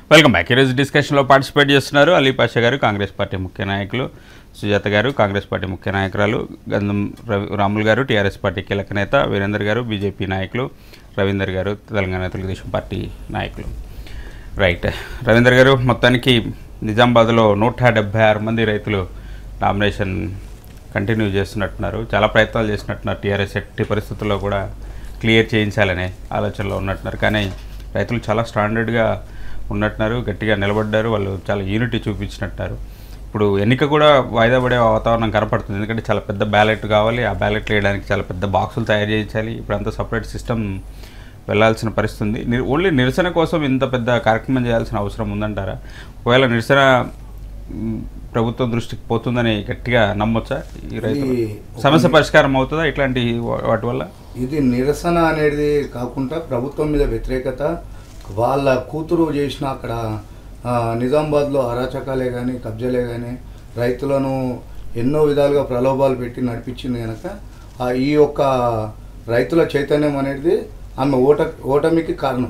Welcome back ఈరోజు డిస్కషన్లో participate చేస్తున్నారు అలీ పాషా గారు కాంగ్రెస్ పార్టీ ముఖ్య నాయకులు సుజాత గారు కాంగ్రెస్ పార్టీ ముఖ్య నాయకురాలు గంధం రవి రాములు గారు టీఆర్ఎస్ పార్టీ కీలక నేత వీరేందర్ గారు బీజేపీ నాయకులు రవీందర్ గారు తెలంగాణ తెలుగుదేశం పార్టీ నాయకులు రైట్ రవీందర్ గారు మొత్తానికి నిజామాబాద్లో నూట డెబ్బై ఆరు మంది రైతులు నామినేషన్ కంటిన్యూ చేస్తున్నట్టున్నారు చాలా ప్రయత్నాలు చేసినట్టున్నారు టీఆర్ఎస్ ఎట్టి పరిస్థితుల్లో కూడా క్లియర్ చేయించాలనే ఆలోచనలో ఉన్నట్టున్నారు కానీ రైతులు చాలా స్టాండర్డ్గా ఉన్నట్టున్నారు గట్టిగా నిలబడ్డారు వాళ్ళు చాలా యూనిటీ చూపించినట్టున్నారు ఇప్పుడు ఎన్నిక కూడా వాయిదా పడే వాతావరణం కనపడుతుంది ఎందుకంటే చాలా పెద్ద బ్యాలెట్ కావాలి ఆ బ్యాలెట్ వేయడానికి చాలా పెద్ద బాక్సులు తయారు చేయించాలి ఇప్పుడంతా సపరేట్ సిస్టమ్ వెళ్ళాల్సిన పరిస్థితి ఉంది నిర్- ఓన్లీ నిరసన కోసం ఇంత పెద్ద కార్యక్రమం చేయాల్సిన అవసరం ఉందంటారా ఒకవేళ నిరసన మ్, ప్రభుత్వం దృష్టికి పోతుందని గట్టిగా నమ్మొచ్చా ఈ రైతులు ఇది సమస్య పరిష్కారం అవుతుందా ఇట్లాంటి వా- వాటి వల్ల ఇది నిరసన అనేది కాకుండా ప్రభుత్వం మీద వ్యతిరేకత వాళ్ళ కూతురు చేసిన అక్కడ ఆ, నిజామాబాద్లో అరాచకాలే కానీ కబ్జాలే కానీ రైతులను ఎన్నో విధాలుగా ప్రలోభాలు పెట్టి నడిపించింది కనుక ఆ, ఈ యొక్క రైతుల చైతన్యం అనేది ఆమె ఓట ఓటమికి కారణం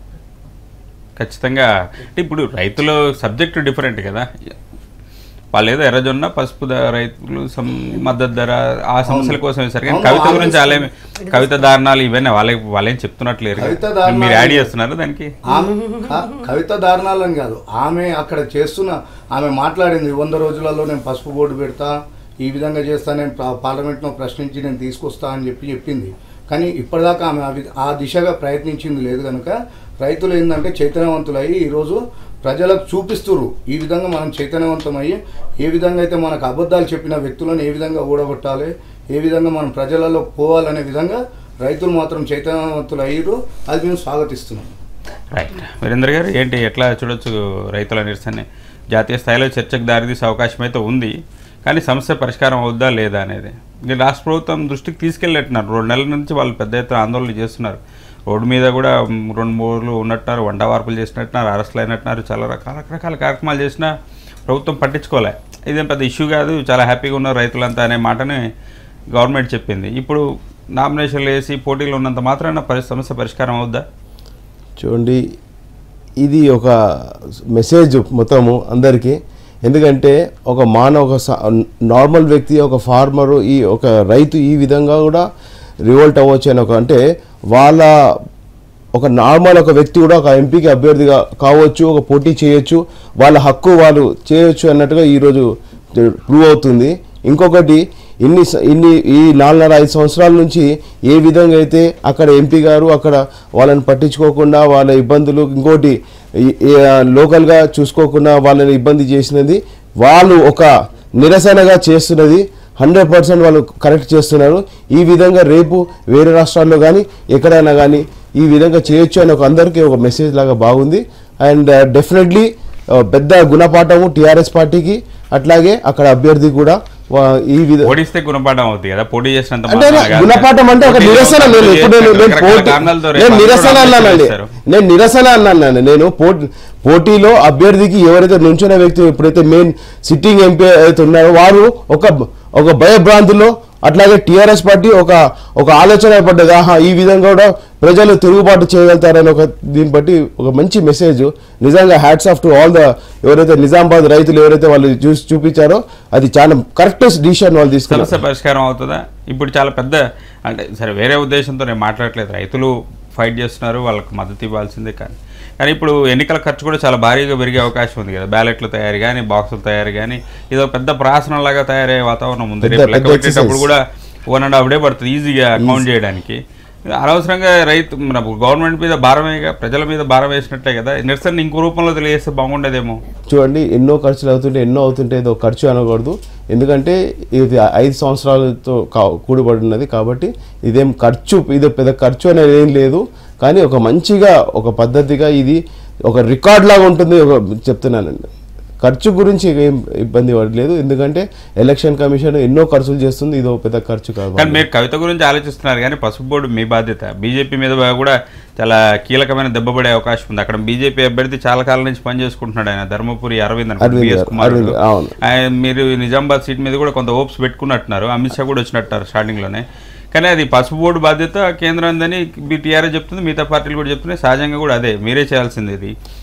ఖచ్చితంగా అంటే ఇప్పుడు రైతుల సబ్జెక్ట్ డిఫరెంట్ కదా వాళ్ళు ఏదో ఎర్రజొన్న పసుపు ధర రైతులు సమ్ మద్దతు ధర ఆ సమస్యల కోసం వేశారు కానీ అవును, కవిత ఆమె గురించి వాళ్ళే కవిత దారుణాలు ఇవన్నీ వాళ్ళే వాళ్ళేం చెప్తున్నట్లేరు కదా. కవిత దారుణాలు- మీరు యాడ్ చేస్తున్నారు దానికి ఆమె క- కవిత దారుణాలని కాదు ఆమె అక్కడ చేస్తున్న ఆమె మాట్లాడింది వంద రోజులలో నేను పసుపు బోర్డు పెడతా ఈ విధంగా చేస్తా నేను పా- పార్లమెంట్లో ప్రశ్నించి నేను తీసుకొస్తా అని చెప్పి చెప్పింది కానీ ఇప్పటిదాకా ఆమె ఆ వి- ఆ దిశగా ప్రయత్నించింది లేదు కనుక రైతులు ఏంటంటే చైతన్యవంతులయ్యి ఈరోజు ప్రజలకు చూపిస్తురు ఈ విధంగా మనం చైతన్యవంతమయ్యి ఏ విధంగా అయితే మనకు అబద్ధాలు చెప్పిన వ్యక్తులను ఏ విధంగా ఊడగొట్టాలి ఏ విధంగా మనం ప్రజలలో పోవాలనే విధంగా రైతులు మాత్రం చైతన్యవంతులు అయ్యారు అది మేము స్వాగతిస్తున్నాం రైట్ వీరేంద్ర గారు ఏంటి ఎట్లా చూడొచ్చు రైతుల నిరసన జాతీయ స్థాయిలో చర్చకు దారితీసే అవకాశం అయితే ఉంది కానీ సమస్య పరిష్కారం అవుద్దా లేదా అనేది ఇది రాష్ట్ర ప్రభుత్వం దృష్టికి తీసుకెళ్ళినట్టున్నారు రెండు నెలల నుంచి వాళ్ళు పెద్ద ఎత్తున ఆందోళన చేస్తున్నారు రోడ్డు మీద కూడా మ్, రెండు మూడు ఉన్నట్టున్నారు వంట వార్పులు చేసినట్టున్నారు అరెస్టులు అయినట్టున్నారు చాలా రకాల రకరకాల కార్యక్రమాలు చేసినా ప్రభుత్వం పట్టించుకోలే ఇదేం పెద్ద ఇష్యూ కాదు చాలా హ్యాపీగా ఉన్నారు రైతులంతా అనే మాటని గవర్నమెంట్ చెప్పింది ఇప్పుడు నామినేషన్లు వేసి పోటీలు ఉన్నంత మాత్రాన పరి సమస్య పరిష్కారం అవుద్దా చూడండి ఇది ఒక మెసేజ్ మొత్తము అందరికీ ఎందుకంటే ఒక మానవ ఒక సా- నార్మల్ వ్యక్తి ఒక ఫార్మరు ఈ ఒక రైతు ఈ విధంగా కూడా రివోల్ట్ అవ్వచ్చు అని ఒక అంటే వాళ్ళ ఒక నార్మల్ ఒక వ్యక్తి కూడా ఒక ఎంపీకి అభ్యర్థిగా కావచ్చు ఒక పోటీ చేయొచ్చు వాళ్ళ హక్కు వాళ్ళు చేయొచ్చు అన్నట్టుగా ఈరోజు ప్రూవ్ అవుతుంది ఇంకొకటి ఇన్ని స- ఇన్ని ఈ నాలుగున్నర ఐదు సంవత్సరాల నుంచి ఏ విధంగా అయితే అక్కడ ఎంపీ గారు అక్కడ వాళ్ళని పట్టించుకోకుండా వాళ్ళ ఇబ్బందులు ఇంకోటి ఈ- ఈ, ఆ, లోకల్గా చూసుకోకుండా వాళ్ళని ఇబ్బంది చేసినది వాళ్ళు ఒక నిరసనగా చేస్తున్నది హండ్రెడ్ పర్సెంట్ వాళ్ళు కరెక్ట్ చేస్తున్నారు ఈ విధంగా రేపు వేరే రాష్ట్రాల్లో కానీ ఎక్కడైనా కానీ ఈ విధంగా చేయొచ్చు అని ఒక అందరికీ ఒక మెసేజ్ లాగా బాగుంది అండ్ డెఫినెట్లీ పెద్ద గుణపాఠము టీఆర్ఎస్ పార్టీకి అట్లాగే అక్కడ అభ్యర్థి కూడా వా- ఈ విధంగా ఓడిస్తే గుణపాఠం అవుతుంది కదా పోటీ చేసినంత అంటే మాత్రాన కాదు. గుణపాఠం అంటే ఒక పోటీలో నిరసన నేను పోటీ ఇప్పుడు నేను చేస్తారు, నేను రకరకాల పోటీ కారణాలతో రేపు నేను అందరూ నిరసన నామినేషన్ అన్నానండి చేస్తారు. నేను నిరసన అన్నాను నేను పోటీ పోటీలో అభ్యర్థికి ఎవరైతే నుంచున్న వ్యక్తి ఎప్పుడైతే మెయిన్ సిట్టింగ్ ఎంపీ అయితే ఉన్నారో వారు ఒక ఒక భయభ్రాంతిలో అట్లాగే టీఆర్ఎస్ పార్టీ ఒక ఒక ఆలోచన పడ్డది ఆహా ఈ విధంగా కూడా ప్రజలు తిరుగుబాటు చేయగలుగుతారని ఒక దీన్ని బట్టి ఒక మంచి మెసేజ్ నిజంగా hats off to all the ఎవరైతే నిజామాబాద్ రైతులు ఎవరైతే వాళ్ళు చూసి చూపించారో అది చాలా కరెక్ట్ డిసిషన్ వాళ్ళు తీసుకున్నారు సమస్య పరిష్కారం అవుతుందా ఇప్పుడు చాలా పెద్ద అంటే సరే వేరే ఉద్దేశంతో నేను మాట్లాడట్లేదు రైతులు ఫైట్ చేస్తున్నారు వాళ్ళకి మద్దతు ఇవ్వాల్సిందే కానీ కానీ ఇప్పుడు ఎన్నికల ఖర్చు కూడా చాలా భారీగా పెరిగే అవకాశం ఉంది కదా బ్యాలెట్ల తయారీ కానీ బాక్సుల తయారీ కానీ ఇది ఒక పెద్ద ప్రాసనంలాగా తయారయ్యే వాతావరణం ఉంది పెద్ద- రేపు లెక్క పెద్ద పెట్టేటప్పుడు exercise. కూడా వన్ అండ్ హాఫ్ డే పడుతుంది ఈజీగా కౌంట్ చేయడానికి అనవసరంగా రైతు మన గవర్నమెంట్ మీద భారమేగా ప్రజల మీద భారం వేసినట్లే కదా నిరసన ఇంకో రూపంలో తెలియజేస్తే బాగుండేదేమో చూడండి ఎన్నో ఖర్చులు అవుతుంటే ఎన్నో అవుతుంటే ఏదో ఖర్చు అనకూడదు ఎందుకంటే ఇది ఐదు సంవత్సరాలతో కా కూడిపడినది కాబట్టి ఇదేం ఖర్చు ఇది పెద్ద ఖర్చు అనేది ఏం లేదు కానీ ఒక మంచిగా ఒక పద్ధతిగా ఇది ఒక రికార్డ్ లాగా ఉంటుంది ఒక చెప్తున్నానండి ఖర్చు గురించి ఏం ఇబ్బంది పడలేదు ఎందుకంటే ఎలక్షన్ కమిషన్ ఎన్నో ఖర్చులు చేస్తుంది ఇది ఒక పెద్ద ఖర్చు కాదు కానీ మీరు కవిత గురించి ఆలోచిస్తున్నారు కానీ పసుపు బోర్డు మీ బాధ్యత బీజేపీ మీద కూడా చాలా కీలకమైన దెబ్బపడే అవకాశం ఉంది అక్కడ బీజేపీ అభ్యర్థి చాలా కాలం నుంచి పనిచేసుకుంటున్నాడు ఆయన ధర్మపురి అరవింద్ అనుకుంటా, అరవింద్ బిఎస్ గారు, కుమార్ అరవింద్, అవును. ఆయన మీరు నిజామాబాద్ సీట్ మీద కూడా కొంత హోప్స్ పెట్టుకున్నట్టున్నారు అమిత్ షా కూడా వచ్చినట్టున్నారు స్టార్టింగ్లోనే కానీ అది పసుపు బోర్డు బాధ్యత కేంద్రం టీఆర్ఎస్ చెప్తుంది మిగతా పార్టీలు కూడా చెప్తున్నాయి సహజంగా కూడా అదే మీరే చేయాల్సింది ఇది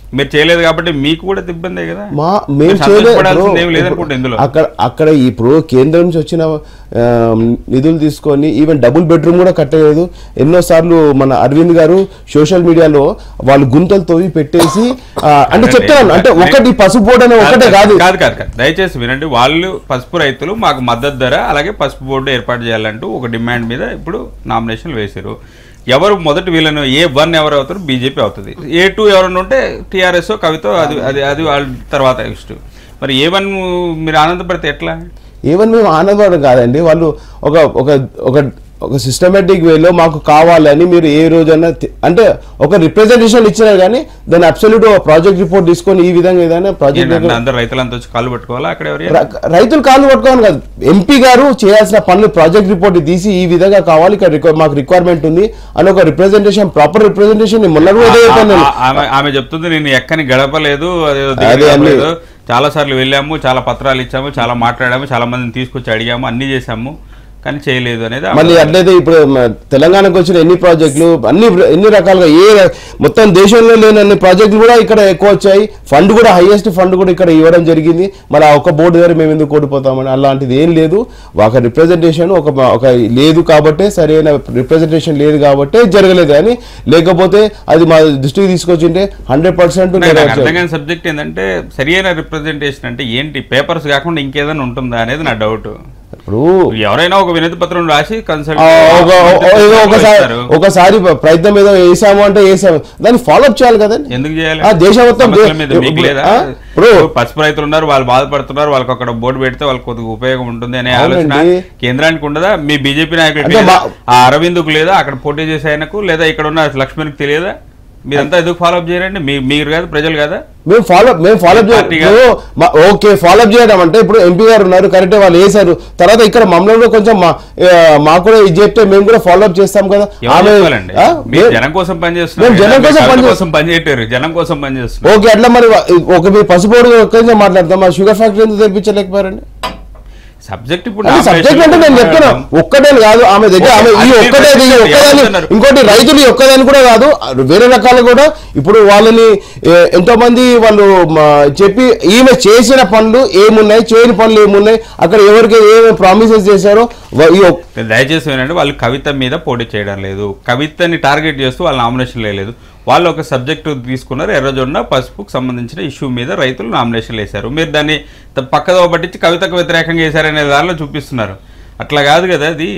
మీరు చేయలేదు కాబట్టి మీకు కూడా ఇబ్బందే కదా మా మేము మీరు చేయలేదు సంతోషపడాల్సింది ఏం ఇప్పుడు- లేదనుకుంటా ఇందులో అక్కడ అక్కడ ఇప్పుడు కేంద్రం నుంచి వచ్చిన ఆ, నిధులు తీసుకొని ఈవెన్ డబుల్ బెడ్రూమ్ కూడా కట్టలేదు ఎన్నోసార్లు మన అరవింద్ గారు సోషల్ మీడియాలో వాళ్ళు గుంతలు తవ్వి పెట్టేసి ఆ, అంటే అదే, చెప్తాను అంటే అదే. ఒకటి పసుపు బోర్డు అనే ఒకటే కాదు కాదు కాదు కాదు దయచేసి వినండి వాళ్ళు పసుపు రైతులు మాకు మద్దతు ధర అలాగే పసుపు బోర్డు ఏర్పాటు చేయాలంటూ ఒక డిమాండ్ మీద ఇప్పుడు నామినేషన్లు వేశారు ఎవరు మొదటి వీళ్ళను ఏ వన్ ఎవరు అవుతారు బీజేపీ అవుతుంది ఏ టూ ఎవరైనా ఉంటే టీఆర్ఎస్ కవిత అది అది అది వాళ్ళ తర్వాత ఇష్టం మరి ఏ వన్ మీరు ఆనందపడితే ఎట్లా ఈవెన్ మేము ఆనందపడడం కాదండి వాళ్ళు ఒక ఒక ఒక ఒక సిస్టమేటిక్ వేలో మాకు కావాలని మీరు ఏ రోజైనా తి- అంటే ఒక రిప్రజెంటేషన్ ఇచ్చినారు కానీ దాన్ని అబ్సల్యూట్ ప్రాజెక్ట్ రిపోర్ట్ తీసుకొని ఈ విధంగా ఏదైనా ప్రాజెక్ట్ ఏంటంటే అందరు రైతులంతా వచ్చి కాళ్ళు పట్టుకోవాలా అక్కడ ఎవరు ర- రైతులు కాళ్ళు పట్టుకోవాలి కాదు ఎంపీ గారు చేయాల్సిన పనులు ప్రాజెక్ట్ రిపోర్ట్ తీసి ఈ విధంగా కావాలి ఇక్కడ రిక్వ- మాకు రిక్వైర్మెంట్ ఉంది అని ఒక రిప్రజెంటేషన్ ప్రాపర్ రిప్రజెంటేషన్ మొన్న కూడా అదే చెప్పాను నేను. ఆ- ఆమె ఆమె చెప్తుంది నేను ఎక్కని గడపలేదు అదేదో అదే దిగలేదు అన్ని. చాలా సార్లు వెళ్ళాము చాలా పత్రాలు ఇచ్చాము చాలా మాట్లాడాము చాలా మందిని తీసుకొచ్చి అడిగాము అన్ని చేశాము కానీ చేయలేదు అనేది ఆమె- మళ్ళీ అట్లయితే ఇప్పుడు మ- తెలంగాణకు వచ్చిన ఎన్ని ప్రాజెక్టులు అన్ని ఎన్ని రకాలుగా ఏ మొత్తం దేశంలో లేని అన్ని ప్రాజెక్టులు కూడా ఇక్కడ ఎక్కువ వచ్చాయి ఫండ్ కూడా హైయెస్ట్ ఫండ్ కూడా ఇక్కడ ఇవ్వడం జరిగింది మరి ఆ ఒక్క బోర్డు దగ్గర మేము ఎందుకు ఓడిపోతామని అలాంటిది ఏం లేదు ఒక రిప్రజెంటేషన్ ఒక ఒక లేదు కాబట్టే సరైన రిప్రజెంటేషన్ లేదు కాబట్టే జరగలేదు కానీ లేకపోతే అది మా దృష్టికి తీసుకొచ్చింటే హండ్రెడ్ పర్సెంట్ నాకు నాకు అర్థం కాని సబ్జెక్ట్ ఏంటంటే సరియైన రిప్రజెంటేషన్ అంటే ఏంటి పేపర్స్ కాకుండా ఇంకేదైనా ఉంటుందా అనేది నా డౌట్ ఇప్పుడు ఎవరైనా ఒక వినతి పత్రం రాసి కన్సల్ట్ ఆ, ఒక ఒక- ఏదో ఒకసారి ఒకసారి ప్రయత్నం ఏదో వేసాము అంటే వేసాము దాన్ని ఫాలోఅప్ చేయాలి కదండి ఎందుకు చేయాలి ఆ, దేశం మొత్తం సమస్యల దే- మీద మీకు ఇప్పుడు- లేదా ఆ, ఇప్పుడు- ఇప్పుడు పసుపు రైతులు ఉన్నారు వాళ్ళు బాధపడుతున్నారు వాళ్ళకి అక్కడ బోర్డు పెడితే వాళ్ళకి కొద్దిగా ఉపయోగం ఉంటుంది అనే ఆలోచన అవునండి. కేంద్రానికి ఉండదా మీ బీజేపీ నాయకుడికి అంటే లేదా? మా- ఆ అరవింద్కు లేదా అక్కడ పోటీ చేసే ఆయనకు లేదా ఇక్కడ ఉన్న లక్ష్మణ్కి తెలియదా మీరంతా ఎందుకు ఫాలోఅప్ చేయరండి మీ మీరు కాదు ప్రజలు కదా మేము ఫాలో మేము ఫాలో పార్టీ కాదు. ఓకే ఫాలో చేయడం అంటే ఇప్పుడు ఎంపీ గారు ఉన్నారు కరెక్ట్ వాళ్ళు వేశారు తర్వాత ఇక్కడ మమ్మల్ని కూడా కొంచెం మా ఆ, మాకు కూడా ఇది చెప్తే మేము కూడా ఫాలో అప్ చేస్తాం కదా ఎవరు ఆమె చెప్పాలండి ఆ, మీరు మేము- జనం కోసం మేము పనిచేస్తున్నారు జనం కదా? కోసం మీరు కవిత పనిచేస్తున్నాం. కోసం పనిచేయటారు జనం కోసం పనిచేస్తున్నారు ఓకే అట్లా మరి ఒక మీ పసుపోడు ఒక్కరినే మాట్లాడతాం మా షుగర్ ఫ్యాక్టరీ ఎందుకు తెప్పించలేకపోయారండి సబ్జెక్ట్ ఇప్పుడు అది సబ్జెక్ట్ అంటే నేను చెప్తున్నా ఒక్కటే కాదు ఆమె దగ్గర ఆమె ఈ అది ఒక్కటే ఈ మీరు ఒక్కదాని చెప్తున్నారు. ఇంకోటి రైతులు ఈ ఒక్కదాని కూడా కాదు వేరే రకాలు కూడా ఇప్పుడు వాళ్ళని ఏ, ఎంతో మంది వాళ్ళు మా, చెప్పి ఈమె చేసిన పనులు ఏమున్నాయి చేయని పనులు ఏమున్నాయి అక్కడ ఎవరికి ఏమేమి ప్రామిసెస్ చేశారో వ- ఈ ఒక్- దయచేసి వినండి వాళ్ళు కవిత మీద పోటీ చేయడం లేదు కవితని టార్గెట్ చేస్తూ వాళ్ళు నామినేషన్ లేదు వాళ్ళు ఒక సబ్జెక్టు తీసుకున్నారు ఎర్రజొండ పసుపుకు సంబంధించిన ఇష్యూ మీద రైతులు నామినేషన్ వేశారు మీరు దాన్ని త- పక్కదో పట్టించి కవితకు వ్యతిరేకంగా వేశారనే దానిలో చూపిస్తున్నారు అట్లా కాదు కదా అది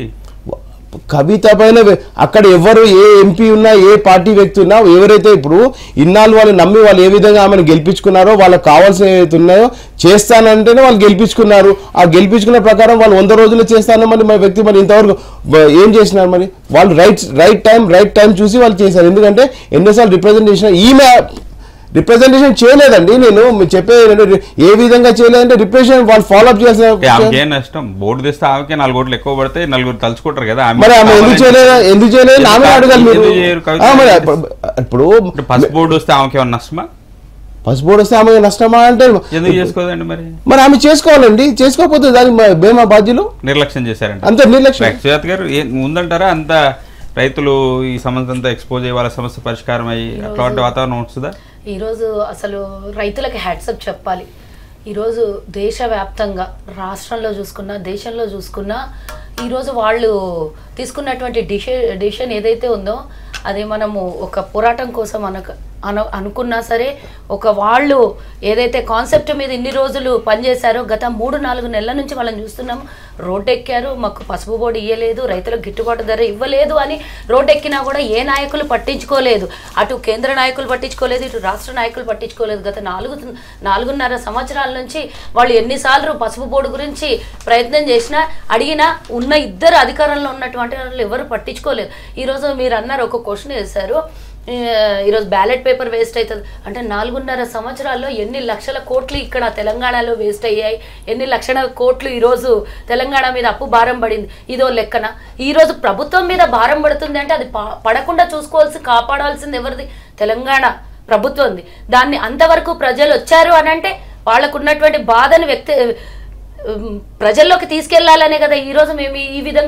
కవిత పైన వె- అక్కడ ఎవరు ఏ ఎంపీ ఉన్నా ఏ పార్టీ వ్యక్తి ఉన్నా ఎవరైతే ఇప్పుడు ఇన్నాళ్ళు వాళ్ళు నమ్మి వాళ్ళు ఏ విధంగా ఆమెను గెలిపించుకున్నారో వాళ్ళకి కావాల్సిన ఏవైతే ఉన్నాయో చేస్తానంటేనే వాళ్ళు గెలిపించుకున్నారు ఆ గెలిపించుకున్న ప్రకారం వాళ్ళు వంద రోజులు చేస్తాను మరి మా వ్యక్తి మరి ఇంతవరకు బ- ఏం చేసినారు మరి వాళ్ళు right right time right time చూసి వాళ్ళు చేశారు ఎందుకంటే ఎన్నోసార్లు రిప్రజెంటేషన్ ఈమె రిప్రజెంటేషన్ చేయలేదండి నేను మీరు చెప్పేది ఏంటంటే ఏ విధంగా చేయలేదంటే రిప్రజెంటేషన్ వాళ్ళు ఫాలోఅప్ అంటే చేయాల్సిన ఆమెకి ఏం నష్టం బోర్డు తెస్తే ఆమెకే నాలుగు ఓట్లు ఎక్కువ పడితే నలుగురు తలుచుకుంటారు కదా ఆమె మరి ఆమె ఎందుకు చేయలేదు ఎందుకు చేయలేదు ఆమె ఎందుకు అడగాలి మీరు ఎందుకు చేయరు కవిత? ఆ, మరి ఇప్పుడు- ఇప్పుడు ఇప్పుడు పసుపు బోర్డు వస్తే ఆమెకి ఏమన్నా నష్టమా పసుపోడు వస్తే ఆమె నష్టమా అంటే ఎందుకు చేసుకోదండి మరి మరి ఆమె చేసుకోవాలండి చేసుకోకపోతే దానికి మ- బేమా బాధ్యులు నిర్లక్ష్యం చేశారంట అంత నిర్లక్ష్యం రైట్ సుజాత్ గారు ఏ- ఉందంటారా అంత రైతులు ఈ సమస్య అంతా ఎక్స్పోజ్ అయ్యి వాళ్ళ సమస్య పరిష్కారం అయ్యి అట్లాంటి వాతావరణం వస్తుందా ఈరోజు అసలు రైతులకి హ్యాట్సప్ చెప్పాలి ఈరోజు దేశవ్యాప్తంగా రాష్ట్రంలో చూసుకున్నా దేశంలో చూసుకున్నా ఈరోజు వాళ్ళు తీసుకున్నటువంటి డిష డిసిషన్ ఏదైతే ఉందో అది మనము ఒక పోరాటం కోసం అనక అన అనుకున్నా సరే ఒక వాళ్ళు ఏదైతే కాన్సెప్ట్ మీద ఇన్ని రోజులు పనిచేశారో గత మూడు నాలుగు నెలల నుంచి వాళ్ళని చూస్తున్నాము రోడ్డు ఎక్కారు మాకు పసుపు బోర్డు ఇవ్వలేదు రైతులకు గిట్టుబాటు ధర ఇవ్వలేదు అని రోడ్డు ఎక్కినా కూడా ఏ నాయకులు పట్టించుకోలేదు అటు కేంద్ర నాయకులు పట్టించుకోలేదు ఇటు రాష్ట్ర నాయకులు పట్టించుకోలేదు గత నాలుగు నాలుగున్నర సంవత్సరాల నుంచి వాళ్ళు ఎన్నిసార్లు పసుపు బోర్డు గురించి ప్రయత్నం చేసినా అడిగినా ఉన్న ఇద్దరు అధికారంలో ఉన్నటువంటి వాళ్ళు ఎవరు పట్టించుకోలేదు ఈరోజు మీరు అన్నారు ఒక క్వశ్చన్ వేశారు ఈ, ఈరోజు బ్యాలెట్ పేపర్ వేస్ట్ అవుతుంది అంటే నాలుగున్నర సంవత్సరాల్లో ఎన్ని లక్షల కోట్లు ఇక్కడ తెలంగాణలో వేస్ట్ అయ్యాయి ఎన్ని లక్షల కోట్లు ఈరోజు తెలంగాణ మీద అప్పు భారం పడింది ఇదో లెక్కన ఈరోజు ప్రభుత్వం మీద భారం పడుతుంది అంటే అది ప- పడకుండా చూసుకోవాల్సి కాపాడాల్సింది ఎవరిది తెలంగాణ ప్రభుత్వంది దాన్ని అంతవరకు ప్రజలు వచ్చారు అని అంటే వాళ్ళకు ఉన్నటువంటి బాధను వ్యక్తి ఉమ్, ప్రజల్లోకి తీసుకెళ్లాలనే కదా ఈరోజు మేము ఈ- ఈ విధంగా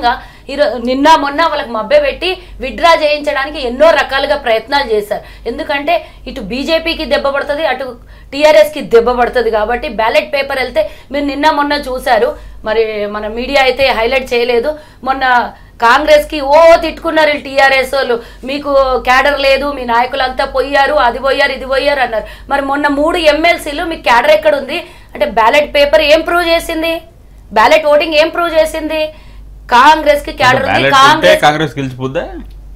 ఈరోజు నిన్న మొన్న వాళ్ళకి మభ్య పెట్టి విడ్రా చేయించడానికి ఎన్నో రకాలుగా ప్రయత్నాలు చేశారు ఎందుకంటే ఇటు బీజేపీకి దెబ్బ పడుతుంది అటు టీఆర్ఎస్కి దెబ్బ పడుతుంది కాబట్టి బ్యాలెట్ పేపర్ వెళ్తే మీరు నిన్న మొన్న చూశారు మరి మన మీడియా అయితే హైలైట్ చేయలేదు మొన్న కాంగ్రెస్ కి ఓ తిట్టుకున్నారు టీఆర్ఎస్ వాళ్ళు మీకు క్యాడర్ లేదు మీ నాయకులంతా పోయారు అది పోయారు ఇది పోయారు అన్నారు మరి మొన్న మూడు ఎమ్మెల్సీలు మీ క్యాడర్ ఎక్కడ ఉంది అంటే బ్యాలెట్ పేపర్ ఏం ప్రూవ్ చేసింది బ్యాలెట్ ఓటింగ్ ఏం ప్రూవ్ చేసింది కాంగ్రెస్ కి క్యాడర్ ఉంది బ్యాలెట్ ఉంటే కాంగ్రెస్ కాంగ్రెస్ గెలిచిపోద్దా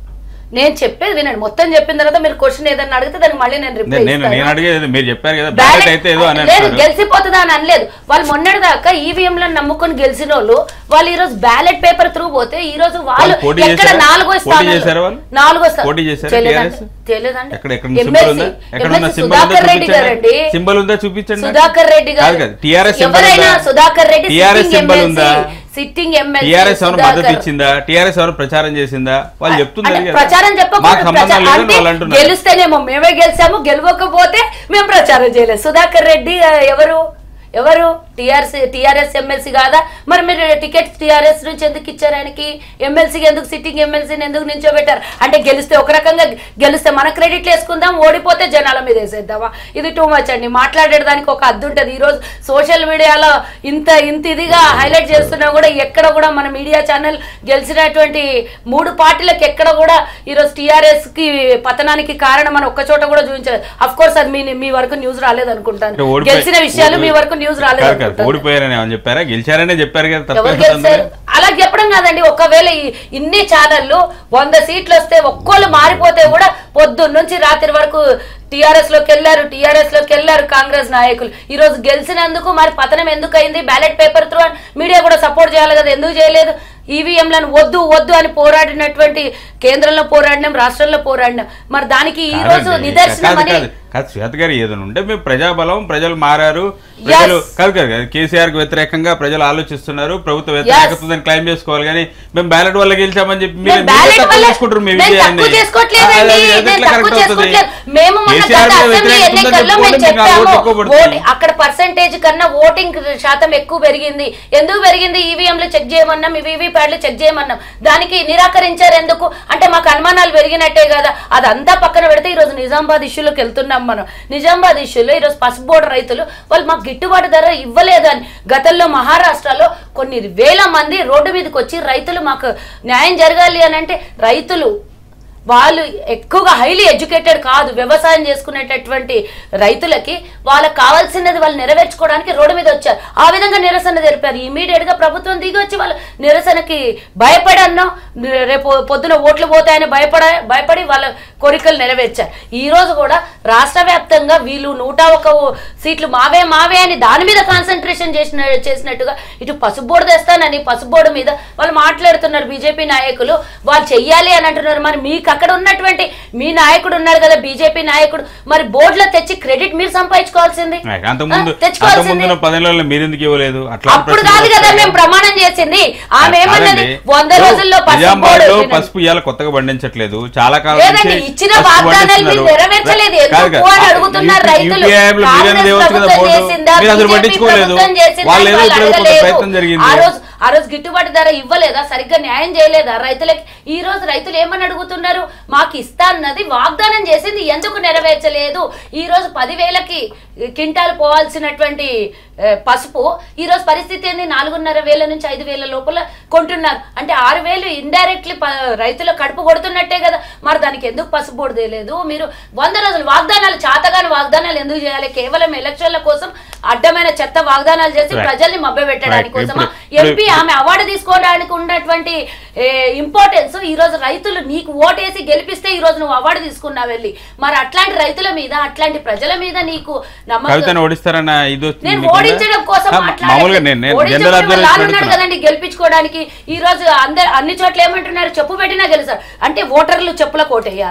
నేను చెప్పేది వినండి మొత్తం చెప్పిన తర్వాత మీరు క్వశ్చన్ ఏదన్నా అడిగితే దానికి మళ్ళీ నేను రిప్లై నేను నేను అడిగేది మీరు చెప్పారు కదా బ్యాలెట్ బ్యాలెట్ అయితే ఏదో అని లేదు అంటున్నారు గెలిచిపోతుందా అని అనలేదు వాళ్ళు మొన్నటి దాకా ఈవీఎంలను నమ్ముకొని గెలిచిన వాళ్ళు వాళ్ళు ఈ రోజు బ్యాలెట్ పేపర్ త్రూ పోతే ఈ రోజు వాళ్ళు వాళ్ళు పోటీ ఎక్కడ చేశారా? నాలుగో పోటీ స్థానంలో- చేశారా వాళ్ళు? నాలుగో స్థా- పోటీ చేశారా తెలియదండి. TRS? తెలియదండి ఎక్కడ ఎక్కడ MLC సింబల్ ఉందా ఎక్కడ ఉన్న MLC సింబల్ ఉందా సుధాకర్ రెడ్డి గారండి చూపించండి సింబల్ ఉందా చూపించండి నాకు. సుధాకర్ రెడ్డి గారు కాదు కాదు టీఆర్ఎస్ సింబల్ ఎవరైనా ఉందా సుధాకర్ రెడ్డి టీఆర్ఎస్ సింబల్ ఉందా సిట్టింగ్ ఎమ్మెల్సీ టీఆర్ఎస్ ఎవరు మద్దతు ఇచ్చిందా టీఆర్ఎస్ ఎవరు ప్రచారం చేసిందా వాళ్ళు చెప్తున్నారు అంటే కదా. ప్రచారం మాకు చెప్పకూడదు సంబంధం ప్రచారం లేదని అంటే వాళ్ళు అంటున్నారు గెలుస్తేనేమో మేమే గెలిచాము గెలవకపోతే మేము ప్రచారం చేయలేదు సుధాకర్ రెడ్డి ఆ, ఎవరు ఎవరు టీఆర్ఎస్ టీఆర్ఎస్ ఎమ్మెల్సీ కాదా మరి మీరు టికెట్ టీఆర్ఎస్ నుంచి ఎందుకు ఇచ్చారు ఆయనకి ఎమ్మెల్సీకి ఎందుకు సిట్టింగ్ ఎమ్మెల్సీని ఎందుకు నించోబెట్టారు అంటే గెలిస్తే ఒక రకంగా గెలిస్తే మన క్రెడిట్లు వేసుకుందాం ఓడిపోతే జనాల మీద వేసేద్దామా ఇది టూ మచ్ అండి మాట్లాడేదానికి ఒక అద్దు ఉంటుంది ఈరోజు సోషల్ మీడియాలో ఇంత ఇంత ఇదిగా హైలైట్ చేస్తున్నా కూడా ఎక్కడ కూడా మన మీడియా ఛానల్ గెలిచినటువంటి మూడు పార్టీలకు ఎక్కడ కూడా ఈరోజు టీఆర్ఎస్ కి పతనానికి కారణం అని ఒక్క చోట కూడా చూపించలేదు అఫ్ కోర్స్ అది మీ మీ వరకు న్యూస్ రాలేదు అంటే అనుకుంటాను ఓడిపోయి- గెలిచిన విషయాలు మీ వరకు న్యూస్ రాలేదు కాదు కాదు, అనుకుంటాను. ఓడిపోయారని ఏమని చెప్పారా గెలిచారనే చెప్పారు కదా ఎవరు తప్పే గెలిచారు అలా చెప్పడం కాదండి ఒకవేళ ఈ- ఇన్ని ఛానళ్ళు వంద సీట్లు వస్తే ఒక్కోళ్ళు మారిపోతే కూడా పొద్దున్న నుంచి రాత్రి వరకు టీఆర్ఎస్ లోకి వెళ్ళారు టీఆర్ఎస్ లోకి వెళ్ళారు కాంగ్రెస్ నాయకులు ఈ రోజు గెలిచినందుకు మరి పతనం ఎందుకు అయింది బ్యాలెట్ పేపర్ త్రూ మీడియా కూడా సపోర్ట్ చేయాలి కదా ఎందుకు చేయలేదు ఈవీఎంలను వద్దు వద్దు అని పోరాడినటువంటి కేంద్రంలో పోరాడినాం రాష్ట్రంలో పోరాడినాం మరి దానికి ఈ రోజు కాదండి. నిదర్శనం కాదు, అని కాదు. కాదు శ్వేత గారు ఏదైనా ఉంటే మేము ప్రజాబలం ప్రజలు మారారు ప్రజలు కాదు కాదు కాదు. కేసీఆర్ కి వ్యతిరేకంగా ప్రజలు ఆలోచిస్తున్నారు ప్రభుత్వ వ్యతిరేకతని క్లైమ్ చేసుకోవాలి కానీ మేము బ్యాలెట్ వల్ల గెలిచామని చెప్పి మీరు నేను మీరే ballot తక్కువ వల్ల- చేసుకుంటారు మీ నేను విజయాన్ని తక్కువ చేసుకోవట్లేదండి. అది- అది నేను ఎట్లా తక్కువ correct అవుతుంది? చేసుకోవట్లేదు. మేము మొన్న కేసీఆర్ గత మీద అసెంబ్లీ వ్యతిరేకత ఉందని ఎన్నికల్లో మేము చెప్పుకోండి, మీకు ఆ చెప్పాము. ఓటు ఎక్కువ పడుతుంది. ఓటి- అక్కడ పర్సంటేజ్ కన్నా ఓటింగ్ శాతం ఎక్కువ పెరిగింది ఎందుకు పెరిగింది ఈవీఎంలు చెక్ చేయమన్నాం ఇవి ప్యాడ్లు చెక్ చేయమన్నాం దానికి నిరాకరించారు ఎందుకు అంటే మాకు అనుమానాలు పెరిగినట్టే కదా అదంతా పక్కన పెడితే ఈ రోజు నిజామాబాద్ ఇష్యూలోకి వెళ్తున్నాం మనం నిజామాబాద్ ఇష్యూలో ఈరోజు పసుపు బోర్డు రైతులు వాళ్ళు మాకు గిట్టుబాటు ధర ఇవ్వలేదు అని గతంలో మహారాష్ట్రలో కొన్ని వేల మంది రోడ్డు మీదకి వచ్చి రైతులు మాకు న్యాయం జరగాలి అని అంటే రైతులు వాళ్ళు ఎక్కువగా హైలీ ఎడ్యుకేటెడ్ కాదు వ్యవసాయం చేసుకునేటటువంటి రైతులకి వాళ్ళకి కావాల్సినది వాళ్ళు నెరవేర్చుకోవడానికి రోడ్డు మీద వచ్చారు ఆ విధంగా నిరసన జరిపారు ఇమీడియట్ గా ప్రభుత్వం దిగి వచ్చి వాళ్ళ నిరసనకి భయపడన్నో రేపు పొద్దున ఓట్లు పోతాయని భయపడ భయపడి వాళ్ళ కోరికలు నెరవేర్చారు ఈ రోజు కూడా రాష్ట్ర వ్యాప్తంగా వీళ్ళు నూట ఒక సీట్లు మావే మావే అని దాని మీద కాన్సన్ట్రేషన్ చేసిన చేసినట్టుగా ఇటు పసుబోర్డు తెస్తానని పసుబోర్డు మీద వాళ్ళు మాట్లాడుతున్నారు బీజేపీ నాయకులు వాళ్ళు చెయ్యాలి అని అంటున్నారు మరి మీకు అక్కడ ఉన్నటువంటి మీ నాయకుడు ఉన్నాడు కదా బీజేపీ నాయకుడు మరి బోర్డులో తెచ్చి క్రెడిట్ మీరు సంపాదించుకోవాల్సింది అంతకుముందు ఆ, తెచ్చుకోవాల్సింది అంతకుముందు పదేళ్ళలో మీరు ఎందుకు ఇవ్వలేదు అట్లా అప్పుడు కాదు కదా మేము ప్రమాణం చేసింది ఆమె ఏమన్నది వంద రోజుల్లో పసుపు నిజామాబాద్ లో బోర్డు పసుపు ఇవాళ కొత్తగా పండించట్లేదు చాలా కాలం లేదండి, నుంచి ఇచ్చిన పసుపు వాగ్దానాలు మీరు పండిస్తున్నారు. నెరవేర్చలేదు. కాదు ఎందుకు కాదు. అని అడుగుతున్నారు యూపీ- రైతులు. యూపీఐలో మీరేం కాంగ్రెస్ తేవచ్చు కదా ప్రభుత్వం బోర్డు చేసిందా? మీరు అసలు బీజేపీ పట్టించుకోలేదు ప్రభుత్వం చేసిందా? వాళ్ళు ఏదో వాళ్ళు ఇప్పుడు కొంత అడగలేదు. ప్రయత్నం జరిగింది ఆ రోజు ఆ రోజు గిట్టుబాటు ధర ఇవ్వలేదా సరిగ్గా న్యాయం చేయలేదా రైతులకి ఈ రోజు రైతులు ఏమని అడుగుతున్నారు మాకు ఇస్తా అన్నది వాగ్దానం చేసింది ఎందుకు నెరవేర్చలేదు ఈ రోజు పదివేలకి కింటాలు పోవాల్సినటువంటి ఏ, పసుపు ఈ రోజు పరిస్థితి ఏంది నాలుగున్నర వేల నుంచి ఐదు వేల లోపల కొంటున్నారు అంటే ఆరు వేలు ఇండైరెక్ట్లీ రైతుల కడుపు కొడుతున్నట్టే కదా మరి దానికి ఎందుకు పసుపు బోర్డు తెలియదు మీరు వంద రోజులు వాగ్దానాలు చాతగాని వాగ్దానాలు ఎందుకు చేయాలి కేవలం ఎలక్షన్ల కోసం అడ్డమైన చెత్త వాగ్దానాలు చేసి Right. ప్రజల్ని మభ్యపెట్టడానికి Right. కోసమా ఇప్పుడు- ఎంపీ ఆమె అవార్డు తీసుకోవడానికి ఉన్నటువంటి ఇంపార్టెన్స్ ఈ రోజు రైతులు నీకు ఓటేసి గెలిపిస్తే ఈ రోజు నువ్వు అవార్డు తీసుకున్నావు వెళ్ళి మరి అట్లాంటి రైతుల మీద అట్లాంటి ప్రజల మీద నీకు నమ్మకం కవితను ఓడిస్తారన్న ఇది వచ్చింది నేను మీకు ఉందా? ఓడించడం కోసం ఆ, మాట్లాడట్లేదు. మామూలుగా నేను నేను ఓడించడం జనరల్ వల్ల అబ్జర్వేషన్ ఉన్నాడు పెడుతున్నా. కదండి గెలిపించుకోవడానికి ఈ రోజు అందరు అన్ని చోట్ల ఏమంటున్నారు చెప్పు పెట్టినా గెలుస్తారు అంటే ఓటర్లు చెప్పుల కోటేయాలా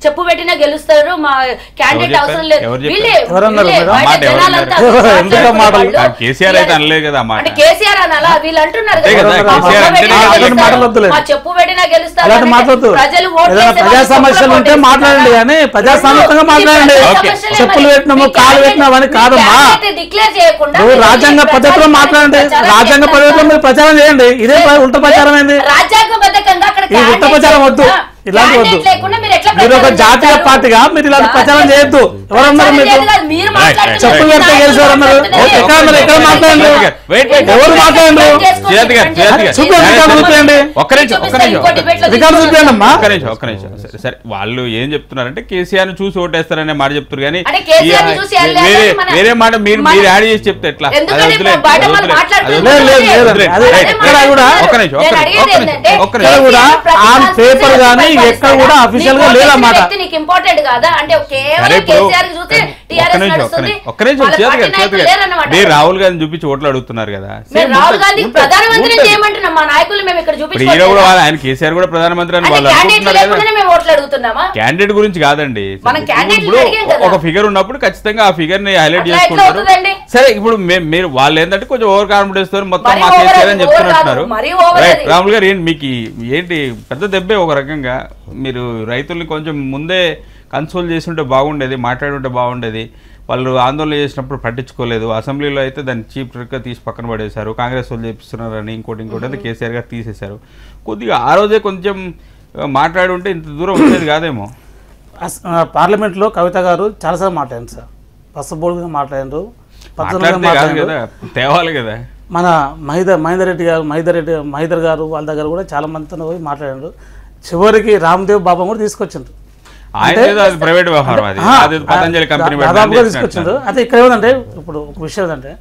చెప్పు పెట్టినా గెలుస్తారు మా క్యాండిడేట్ చెప్పారు? అవసరం లేదు ఎవరు చెప్పారు? వీళ్ళే ఎవరన్నారు వీళ్ళే మేడం? బయట మాట ఎవరు జనాలంతా అన్నారు? ఎందుకు మాట్లాడుతున్న మాటలు? వాళ్ళు. ఆ కేసీఆర్ అయితే అనలేదు కదా ఆ మాట. అంటే కేసీఆర్ అనాలా వీళ్ళు అంటున్నారు అంతే కదా, మా కేసీఆర్ బొమ్మ అంటేనే పెట్టినా కదా. గెలుస్తారు. మాటలు వద్దులే. మా చెప్పు పెట్టినా గెలుస్తారు అలాంటి అంటే మాట్లాడద్దు ప్రజలు ఓట్లు ఏదైనా వేసే ప్రజా వాళ్ళు సమస్యలు ఉంటే ఓట్లు మాట్లాడండి వేస్తున్నారు. కానీ ప్రజాస్వామ్యంగా మాట్లాడండి ప్రజా ఓకే. సమస్యలే చెప్పులు మరి. పెట్టినాము, మీ కాలు క్యాండిడేట్- పెట్టినాము అని మీ కాదమ్మా. క్యాండిడేట్ డిక్లేర్ చేయకుండా నువ్వు మీరు రాజ్యాంగ ప్రచారం పద్ధతిలో మాట్లాడండి ప్రచారం రాజ్యాంగ చేస్తారు. పద్ధతిలో మీరు ప్రచారం చేయండి ఇదే ఉల్ట ప్రచారం ఏంది రాజ్యాంగబద్ధంగా అక్కడ ఈ ఉల్ట క్యాండిడేట్ ప్రచారం వద్దు లేకుండా- ఇలాంటి వద్దు క్యాండిడేట్ లేకుండా మీరు ఎట్లా మీరు ఒక ప్రచారం జాతీయ చేస్తారు? పార్టీగా మీరు ఇలాంటి ప్రచారం చేయొద్దు ఎవరన్నారు ప్రచారం మీకు చేయదు కాదు, మీరు రైట్, మాట్లాడుతున్నారు. చెప్పు పెడితే గెలిచి ఎవరన్నారు మాట్లాడుతున్నారు. ఎక్కడ ఉన్నారు? ఎక్కడ మాట్లాడండి వెయిట్, వెయిట్. ఎవరు మాట్లాడండి సుజాత గారు, సుజాత గారు. చూపించండి, రికార్డు చూపించండి. ఒక్క నిమిషం ఒక్క నిమిషం ఇంకో debate లో రికార్డు చూపించండి అమ్మా ఒక్క నిమిషం ఒక్క నిమిషం సరే, సరే వాళ్ళు ఏం చెప్తున్నారంటే కేసీఆర్ ని చూసి ఓటేస్తారనే మాట చెప్తారు కానీ అంటే కేసీఆర్ ని ఈ- చూసి వెళ్ళాలి వేరే కానీ మన- వేరే మాట మీరు మన- మీరు యాడ్ చేసి చెప్తే ఎట్లా అది ఎందుకంటే వదిలేయండి, ఇప్పుడు బయట అది వాళ్ళు వదిలేయండి, మాట్లాడుతున్నారు. అది లేదు, లేదు, వదిలేయండి. లేదు. రైట్, అది రైట్. ఎక్కడ కూడా ఒక్క నిమిషం ఒక్క నేను నిమిషం అడిగేది ఒక్క నిమిషం ఏంటంటే, ఒక్క ఇక్కడ నిమిషం కూడా ప్రతి ఆన్ కాన్స్టిట్యూన్సీ పేపర్ గానీ పరిపాలిస్తారా? ఎక్కడ కూడా అఫీషియల్ గా నీకు లేదు ఓటేసిన అన్నమాట వ్యక్తి నీకు ఇంపార్టెంట్ కాదా అంటే సరే కేవలం ఇప్పుడు కేసీఆర్ కి చూస్తే ఒక్క టీఆర్ఎస్ నిమిషం ఒక్క నడుస్తుంది నిమిషం ఒక్క నిమిషం వాళ్ళ చేతి పార్టీ గారు చేతి నాయకులు గారు లేరన్నమాట. మీరు రాహుల్ గాంధీ చూపించి ఓట్లు అడుగుతున్నారు కదా మేము సేమ్ రాహుల్ ఉంటుంది, గాంధీ ఉంటుంది, ప్రధానమంత్రిని ఉంటుంది. చేయమంటున్నాం మా నాయకులు మేము ఇక్కడ ఇప్పుడు ఈయన కూడా చూపించుకోవాలి వాళ్ళ- ఆయన కేసీఆర్ కూడా ప్రధానమంత్రి అని అంటే వాళ్ళు క్యాండిడేట్ అనుకుంటున్నారు కదా లేకుండానే మేము ఓట్లు అడుగుతున్నామా క్యాండిడేట్ గురించి కాదండి మనం క్యాండిడేట్ని ఇప్పుడు అడిగాం కదా. ఒక ఫిగర్ ఉన్నప్పుడు ఖచ్చితంగా ఆ ఫిగర్ ని హైలైట్ అట్లా ఎట్లా చేసుకుంటారు అవుతుందండి? సరే ఇప్పుడు మే- మీరు వాళ్ళు ఏంటంటే కొంచెం ఓవర్ కాన్ఫిడెన్స్ తో మొత్తం మరీ మా over కేసీఆర్ అది, అని over చెప్తున్నట్టున్నారు కాదు, మరీ over రైట్ అది. రాములు గారు ఏంటి మీకు ఈ- ఏంటి పెద్ద దెబ్బే ఒక రకంగా మీరు రైతుల్ని కొంచెం ముందే కన్సోల్ చేసి ఉంటే బాగుండేది మాట్లాడి ఉంటే బాగుండేది వాళ్ళు ఆందోళన చేసినప్పుడు పట్టించుకోలేదు అసెంబ్లీలో అయితే దాన్ని చీప్ ట్రిక్గా తీసి పక్కన పడేశారు కాంగ్రెస్ వాళ్ళు చేపిస్తున్నారని ఇంకోటి ఇంకోటి అయితే కేసీఆర్ గారు తీసేశారు కొద్దిగా ఆ రోజే కొంచెం ఆ, మాట్లాడి ఉంటే ఇంత దూరం వచ్చేది కాదేమో అస్- ఆ, పార్లమెంట్లో కవిత గారు చాలాసార్లు మాట్లాడారు సార్ పసుపు బోర్డు మీద మాట్లాడారు పచ్చడి మీద మాట్లాడితే కాదు మాట్లాడారు కదా తేవాలి కదా మన మహిదర్ మహేందర్ రెడ్డి గారు మహిదర్ రెడ్డి మహిదర్ గారు వాళ్ళ దగ్గర కూడా చాలా మందితో పోయి మాట్లాడారు చివరికి రామ్దేవ్ బాబా కూడా తీసుకొచ్చిండ్రు ఆయన అంటే- మీద అది ప్రైవేట్ వ్యవహారం అది ఆ, అది పతంజలి కంపెనీ దా- దాదాపుగా తీసుకొచ్చిండ్రు అయితే ఇక్కడ ఏమంటే ఇప్పుడు ఒక విషయం ఏంటంటే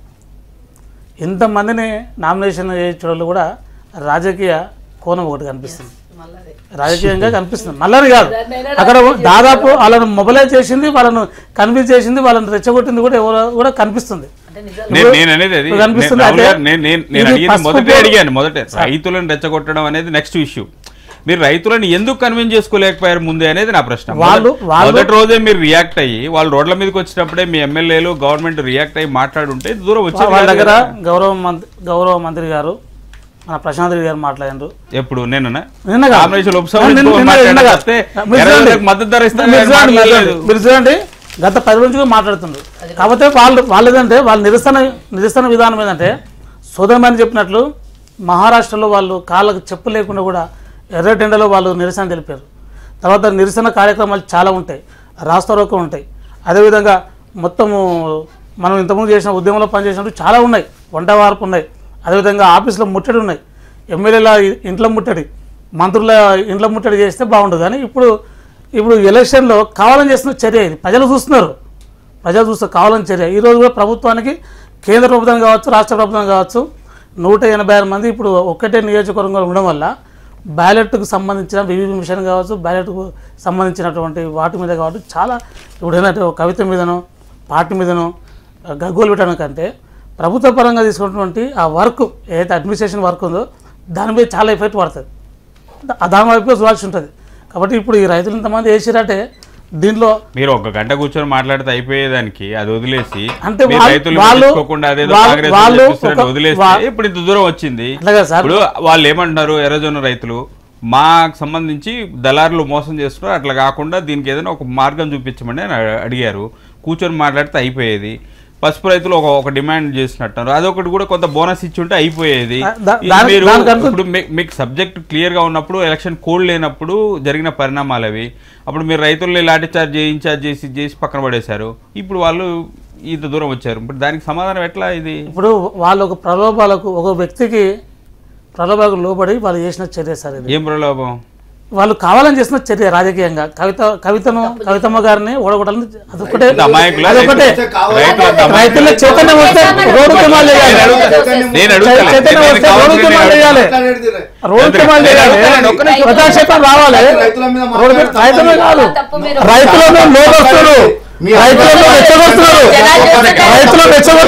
ఇంతమందిని నామినేషన్ చేయించడంలో కూడా రాజకీయ కోణం ఒకటి కనిపిస్తుంది రాజకీయంగా కనిపిస్తుంది మళ్ళీ కాదు అక్కడ దాదాపు వాళ్ళని మొబలైజ్ చేసింది వాళ్ళను కన్విన్స్ చేసింది వాళ్ళని రెచ్చగొట్టింది కూడా ఎవరో కూడా కనిపిస్తుంది నేను నేను అనేది అది ఇప్పుడు కనిపిస్తుంది నేను- రాహుల్ అయితే గారు, నేను నేను నేను ఇది అడిగింది పసుపు మొదటే బోర్డు- అడిగాను మొదటే రైతులను రెచ్చగొట్టడం అనేది నెక్స్ట్ ఇష్యూ మీరు రైతులను ఎందుకు కన్విన్స్ చేసుకోలేకపోయారు ముందే అనేది నా ప్రశ్న వాళ్ళు- మొదటి- వాళ్ళు- మొదటి రోజే మీరు రియాక్ట్ అయ్యి వాళ్ళు రోడ్ల మీదకి వచ్చినప్పుడే మీ ఎమ్మెల్యేలు గవర్నమెంట్ రియాక్ట్ అయ్యి మాట్లాడుంటే ఇది దూరం వచ్చేది వాళ్ళ కాదు దగ్గర కదా. గౌరవ మంత్రి గౌరవ మంత్రి గారు మన ప్రశాంత్ రెడ్డి గారు మాట్లాడారు ఎప్పుడు నేనన్నా నిన్న కాదు. కాంగ్రెస్ ఉపసభ నిన్న- నిన్న- నిన్న కాదు. మాట్లాడితే మీరు చూడండి. ఎర్రజెండాకు మద్దతు ధర ఇస్తానని మీరు చూడండి, మీరు మాట్లాడలేదు. చూడండి. మీరు చూడండి గత పది రోజులు కూడా మాట్లాడుతుండ్రు కాకపోతే వాళ్ళు వాళ్ళు ఏంటంటే వాళ్ళ నిరసన నిరసన విధానం ఏంటంటే సోదరమని చెప్పినట్లు మహారాష్ట్రలో వాళ్ళు కాళ్ళకు చెప్పు లేకుండా కూడా ఎర్రటెండలో వాళ్ళు నిరసన తెలిపారు తర్వాత నిరసన కార్యక్రమాలు చాలా ఉంటాయి రాస్తారోకం ఉంటాయి అదేవిధంగా మొత్తము మనం ఇంతకుముందు చేసిన ఉద్యమంలో పనిచేసినట్టు చాలా ఉన్నాయి వంట వార్పు ఉన్నాయి అదేవిధంగా ఆఫీసులో ముట్టడి ఉన్నాయి ఎమ్మెల్యేల ఇంట్లో ముట్టడి మంత్రుల ఇంట్లో ముట్టడి చేస్తే బాగుండదు కానీ ఇప్పుడు ఇప్పుడు ఎలక్షన్లో కావాలని చేస్తున్న చర్య ఇది ప్రజలు చూస్తున్నారు ప్రజలు చూస్తే కావాలని చర్య ఈరోజు కూడా ప్రభుత్వానికి కేంద్ర ప్రభుత్వం కావచ్చు రాష్ట్ర ప్రభుత్వం కావచ్చు నూట ఎనభై ఆరు మంది ఇప్పుడు ఒక్కటే నియోజకవర్గంలో ఉండడం వల్ల బ్యాలెట్కు సంబంధించిన వివి మిషన్ కావచ్చు బ్యాలెట్కు సంబంధించినటువంటి వాటి మీద కావచ్చు చాలా ఇప్పుడు ఏంటంటే ఒక కవిత మీదనో పార్టీ మీదనో గగ్గోలు పెట్టడం కంటే ప్రభుత్వ పరంగా తీసుకున్నటువంటి ఆ వర్క్ ఏదైతే అడ్మినిస్ట్రేషన్ వర్క్ ఉందో దాని మీద చాలా ఎఫెక్ట్ పడుతుంది దా- దాని వైపు చూడాల్సి ఉంటుంది కాబట్టి ఇప్పుడు ఈ రైతులు ఇంతమంది వేసిరంటే దీంట్లో మీరు ఒక గంట కూర్చొని మాట్లాడితే అయిపోయేదానికి అది వదిలేసి అంటే మీరు వాళ్ళు- రైతులు వాళ్ళు- పట్టించుకోకుండా అదేదో వాళ్ళు- కాంగ్రెస్ వాళ్ళు వాళ్ళు చేస్తున్నారని ఒక- వదిలేస్తే వా- ఇప్పుడు ఇంత దూరం వచ్చింది అట్లాగే సార్. ఇప్పుడు వాళ్ళు ఏమంటున్నారు ఎర్రజొన్న రైతులు మాకు సంబంధించి దళారులు మోసం చేస్తున్నారు అట్లా కాకుండా దీనికి ఏదైనా ఒక మార్గం చూపించమని అని అ- అడిగారు కూర్చొని మాట్లాడితే అయిపోయేది పసుపు రైతులు ఒక ఒక డిమాండ్ చేసినట్టు అదొకటి కూడా కొంత బోనస్ ఇచ్చి ఉంటే అయిపోయేది దా- దా- ఈ దానికి- మీరు దానికి అనుకు- ఇప్పుడు మీ- మీకు సబ్జెక్ట్ క్లియర్ గా ఉన్నప్పుడు ఎలక్షన్ కోడ్ లేనప్పుడు జరిగిన పరిణామాలు అవి అప్పుడు మీరు రైతుల్ని లాఠీ చార్జ్ ఇన్ఛార్జ్ చేసి చేసి పక్కన పడేశారు ఇప్పుడు వాళ్ళు ఇంత దూరం వచ్చారు ఇప్పుడు దానికి సమాధానం ఎట్లా ఇది ఇప్పుడు వాళ్ళు ఒక ప్రలోభాలకు ఒక వ్యక్తికి ప్రలోభాలకు లోబడి వాళ్ళు చేసిన చర్య సార్ ఇది ఏం ప్రలోభం వాళ్ళు కావాలని చేసిన చర్య రాజకీయంగా కవిత కవితను కవితమ్మ గారిని ఓడగొట్టాలని అదొకటే ఇంత అమాయకులా? అదొకటే రైతులు అంత అమాయకులా? రైతుల చైతన్యం వస్తే రోడ్డు ఉద్యమాలు నేను చేయాలి అడుగుతా- నేను అడుగుతా- చైతన్యం నేను వస్తే కావాల్సింది రోడ్డు ఉద్యమాలు నేను చేయాలి రోడ్డు ఉద్యమాలు చేయాలి ఒక్క నిమిషం. ప్రజాక్షేత్రం రావాలి రైతుల మీద రోడ్డు మీద మాట్లాడతాం. రైతులే కాదు తప్పు మీరు రైతులను లోకొస్తున్నారు మీ రైతులను రెచ్చగొడుతున్నారు జనాలు చేస్తున్నారు. రైతులను రెచ్చగొడుతున్నారు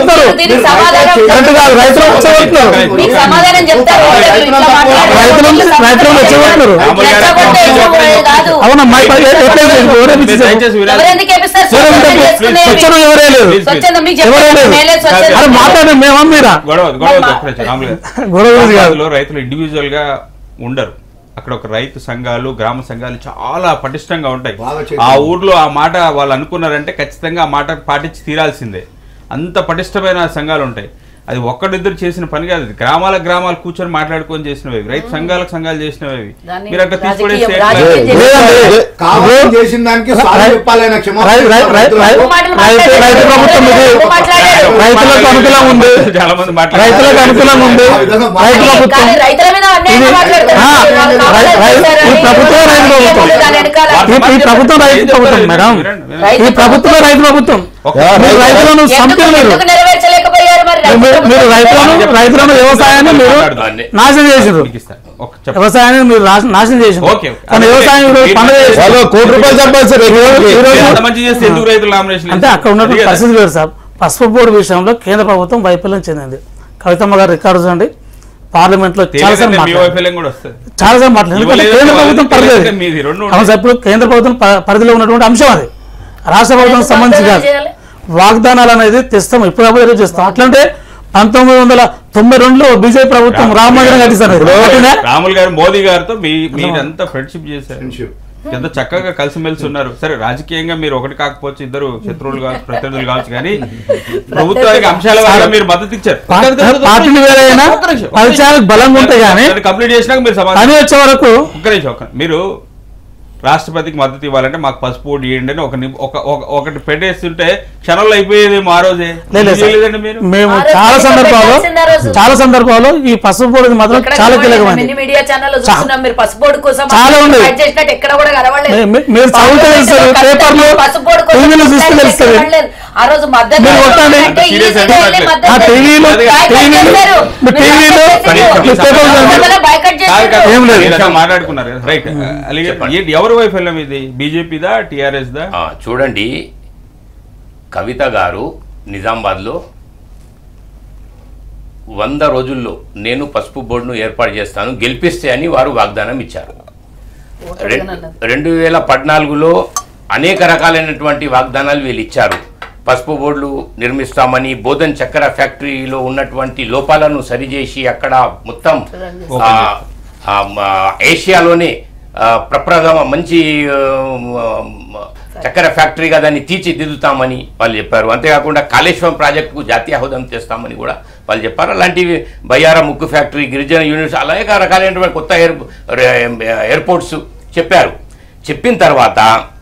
దీనికి సమాధానం కరెక్ట్ కాదు రైతులు వచ్చేవాళ్ళు మీకు సమాధానం చెప్తారు రైతులను ఇట్లా మాట్లాడారు. రైతులను- రైతులను వచ్చేవాళ్ళు. రెచ్చగొట్టే ఇవ్వబోయేది కాదు అవునమ్మా ఇప్పుడు ఎట్లా ఎవరే మీరు పిలిచారు? దయచేసి వినాలి. ఎవరెందుకు వేపిస్తారు? ఎవరు స్వచ్ఛందం ఎందుకు? చేసుకునేవి. స్వచ్ఛందం ఎవరే లేదు Please, please. స్వచ్ఛందం మీకు ఎవరే చెప్పారు లేదు. మేలే స్వచ్ఛందం. అరే మాట్లాడండి మేమా మీరా గొడవ గొడవ ఒక్క నిమిషం, రాములు గారు. గొడవ గురించి కాదు. గ్రామాల్లో రైతులు ఇండివిజువల్ గా ఉండరు అక్కడ ఒక రైతు సంఘాలు గ్రామ సంఘాలు చాలా పటిష్టంగా ఉంటాయి బాగా చేశారు. ఆ ఊర్లో ఆ మాట వాళ్ళు అనుకున్నారంటే ఖచ్చితంగా ఆ మాట పాటించి తీరాల్సిందే అంత పటిష్టమైన సంఘాలు ఉంటాయి అది ఒక్కడిద్దరు చేసిన పని కాదు అది గ్రామాల గ్రామాలు కూర్చొని మాట్లాడుకొని చేసినవి రైతు సంఘాలకు సంఘాలు చేసినవి దాన్ని మీరు అట్లా తీసుకునే రాజకీయం- స్టేట్ రాజకీయం లేదు. లేదండి. కావాలని చేసిన దానికి సారీ రై- చెప్పాలైనా క్షమాపణ రై- రై- రై- రైతులకు. రై- ఎక్కువ మాటలు రైతు- మాట్లాడారు. రైతు ప్రభుత్వం ఇది. ఎక్కువ మాట్లాడారు. రైతులకు అనుకూలంగా ఉంది చాలా మంది రైతులకు అనుకూలంగా ఉంది ఆ విధంగా రైతు ప్రభుత్వం కానీ రైతుల మీద అన్యాయంగా ఇది- మాట్లాడతారు. ఆ, వాళ్ళు కావాలని రై- రై- చేశారని ఈ ప్రభుత్వం రైతు ప్రభుత్వం. దాని వెనకాల ఈ- ఈ ప్రభుత్వం రైతు ప్రభుత్వం మేడం రైతు ఈ ప్రభుత్వం రైతు ప్రభుత్వం ఒక- మీరు రైతులను ఎందుకు సంపద మీరు ఎందుకు నెరవేర్చలేకపోయారు మరి రైతు మీరు- మీరు ప్రభుత్వం? రైతులను రైతులను వ్యవసాయాన్ని మీరు నాశనం చేసారు మీకు ఇస్తాను. ఒక చెప్పండి. వ్యవసాయాన్ని మీరు నాశ- నాశనం చేసారు ఓకే. కానీ వ్యవసాయం ఈరోజు పండుగ చేశారు. వాళ్ళు కోటి రూపాయలు సంపాదిస్తారు ఈరోజు- మీరు అంత ఈరోజు మంచి చేస్తే ఎందుకు రైతులు నామినేషన్ అంటే అక్కడ ఉన్నటువంటి పరిస్థితి వేరు సార్ పసుపు బోర్డు విషయంలో కేంద్ర ప్రభుత్వం వైఫల్యం చెందింది కవితమ్మ గారు రికార్డు చూడండి పార్లమెంట్ లో చాలా సార్లు మీ మాట్లాడారు వైఫల్యం కూడా వస్తుంది చాలా సార్లు మాట్లాడారు ఎందుకంటే ఇవ్వలేదు, కేంద్ర ప్రభుత్వం వాళ్ళది పరిధి తెలియదు, మీది రెండు అవును సార్ ఇప్పుడు కేంద్ర ప్రభుత్వం ప- పరిధిలో ఉన్నటువంటి అంశం అది రాష్ట్ర ప్రభుత్వం సంబంధించి కాదు చేయాలి? వాగ్దానాలు అనేది తెస్తాం ఇప్పుడు ఎదురు చేస్తాం అట్లంటే పంతొమ్మిది వందల తొంభై రెండులో బీజేపీ ప్రభుత్వం రామ మందిరం కట్టిస్తారు కట్టినా? రాములు గారు మోదీ గారితో మీ మీరంతా ఫ్రెండ్షిప్ చేశారు Friendship. ఎంత చక్కగా కలిసిమెలిసి ఉన్నారు సరే రాజకీయంగా మీరు ఒకటి కాకపోవచ్చు ఇద్దరు శత్రువులు కావచ్చు ప్రత్యర్థులు కావచ్చు కానీ ప్రభుత్వానికి అంశాల వల్ల మీరు మద్దతు ఇచ్చారు పా- పార్టీలు వేరే అయినా పరిచయాలకు బలంగా ఉంటాయి కానీ కంప్లీట్ చేసినాక మీరు సమాధానం పని వచ్చే వరకు ఒక్క నిమిషం ఒక్క మీరు రాష్ట్రపతికి మద్దతు ఇవ్వాలంటే మాకు పసుపు ఓటు ఇవ్వండి అని ఒక నిమ్- ఒక ఒక- ఒకటి పెట్టేస్తుంటే క్షణంలో అయిపోయేదేమో ఆ రోజే లేదు ఎందుకు చేయలేదండి మీరు మేము ఆ రోజు చాలా ఎక్కడ సందర్భాల్లో పెట్టాల్సింది ఆ రోజు? చాలా సందర్భాల్లో ఈ పసుపు బోర్డు మాత్రం ఎక్కడ చాలా కనబడలేదు. కీలకమైనది ఎన్ని మీడియా ఛానల్ చూస్తున్నాం మీరు పసుపోడు కోసం చాలా ఉంది. ఫైట్ చేసినట్టు ఎక్కడ కూడా కనబడలేదు మీ- మీ- మీరు చదివితే తెలుస్తుంది, పేపర్లు, పసుపోడు కోసం టీవీలో చూస్తే ఎక్కడ తెలుస్తుంది. కనబడలేదు. ఆ రోజు మద్దతు మీరు కొట్టండి. అంటే సీరియస్ ఈజీగా వెళ్ళి అంటే మద్దతు ఆ టీవీలో బాయ్కాట్ టీవీలో చేశారు. మీ మీరు టీవీలో బాయ్కాట్ చేశారు. మీ పేపర్లు అందువల్ల బాయ్కాట్ కాదు, చేశారు. కాదు. ఏం లేదు. మీరు అట్లా మాట్లాడుకున్నారు కదా. రైట్ అలాగే ఏంటి ఎవరి వైఫల్యం ఇది బీజేపీదా టిఆర్ఎస్ దా ఆ, చూడండి కవిత గారు నిజామాబాద్లో వంద రోజుల్లో నేను పసుపు బోర్డును ఏర్పాటు చేస్తాను గెలిపిస్తే అని వారు వాగ్దానం ఇచ్చారు రెం- రెండు వేల పద్నాలుగులో అనేక రకాలైనటువంటి వాగ్దానాలు వీళ్ళు ఇచ్చారు పసుపు బోర్డులు నిర్మిస్తామని బోధన్ చక్కెర ఫ్యాక్టరీలో ఉన్నటువంటి లోపాలను సరిచేసి అక్కడ మొత్తం ఆ, ఆ, మ- ఏషియాలోనే ఆ, ప్రప్రథమ మంచి ఆ, మ- చక్కెర ఫ్యాక్టరీగా దాన్ని తీర్చిదిద్దుతామని వాళ్ళు చెప్పారు అంతేకాకుండా కాళేశ్వరం ప్రాజెక్టుకు జాతీయ హోదాం చేస్తామని కూడా వాళ్ళు చెప్పారు అలాంటివి బయ్యార ముక్కు ఫ్యాక్టరీ గిరిజన యూనివర్సిటీ అనేక రకాలైనటువంటి కొత్త ఎయిర్ ఎయిర్పోర్ట్స్ చెప్పారు చెప్పిన తర్వాత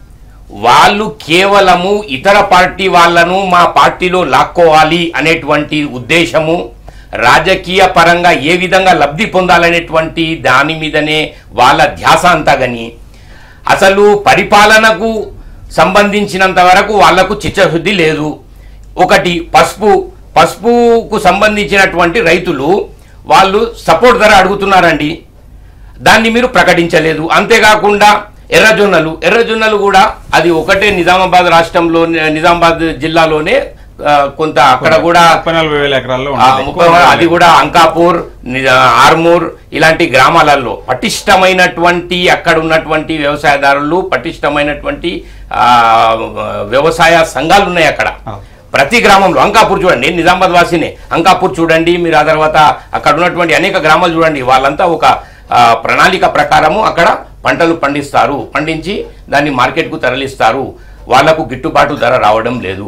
వాళ్ళు కేవలము ఇతర పార్టీ వాళ్ళను మా పార్టీలో లాక్కోవాలి అనేటువంటి ఉద్దేశము రాజకీయ పరంగా ఏ విధంగా లబ్ధి పొందాలనేటువంటి దాని మీదనే వాళ్ళ ధ్యాస అంతా గని అసలు పరిపాలనకు సంబంధించినంత వరకు వాళ్లకు చిత్తశుద్ధి లేదు ఒకటి పసుపు పసుపుకు సంబంధించినటువంటి రైతులు వాళ్ళు సపోర్ట్ ధర అడుగుతున్నారండి దాన్ని మీరు ప్రకటించలేదు అంతేకాకుండా ఎర్రజొన్నలు ఎర్రజొన్నలు కూడా అది ఒకటే నిజామాబాద్ రాష్ట్రంలో నిజామాబాద్ జిల్లాలోనే ఆ, కొంత అక్కడ కూడా ముప్పై నలభై వేల ఎకరాల్లో ఆ, ఉంటుంది. ముప్పై వా- అది కూడా అంకాపూర్ నిజ- ఆర్మూర్ ఇలాంటి గ్రామాలలో పటిష్టమైనటువంటి అక్కడ ఉన్నటువంటి వ్యవసాయదారులు పటిష్టమైనటువంటి ఆ, వ్యవసాయ సంఘాలు ఉన్నాయి అక్కడ ఆ. ప్రతి గ్రామంలో అంకాపూర్ చూడండి నేను నిజామాబాద్ వాసినే అంకాపూర్ చూడండి మీరు ఆ తర్వాత అక్కడ ఉన్నటువంటి అనేక గ్రామాలు చూడండి వాళ్ళంతా ఒక ఆ, ప్రణాళిక ప్రకారము అక్కడ పంటలు పండిస్తారు పండించి దాన్ని మార్కెట్కు తరలిస్తారు వాళ్లకు గిట్టుబాటు ధర రావడం లేదు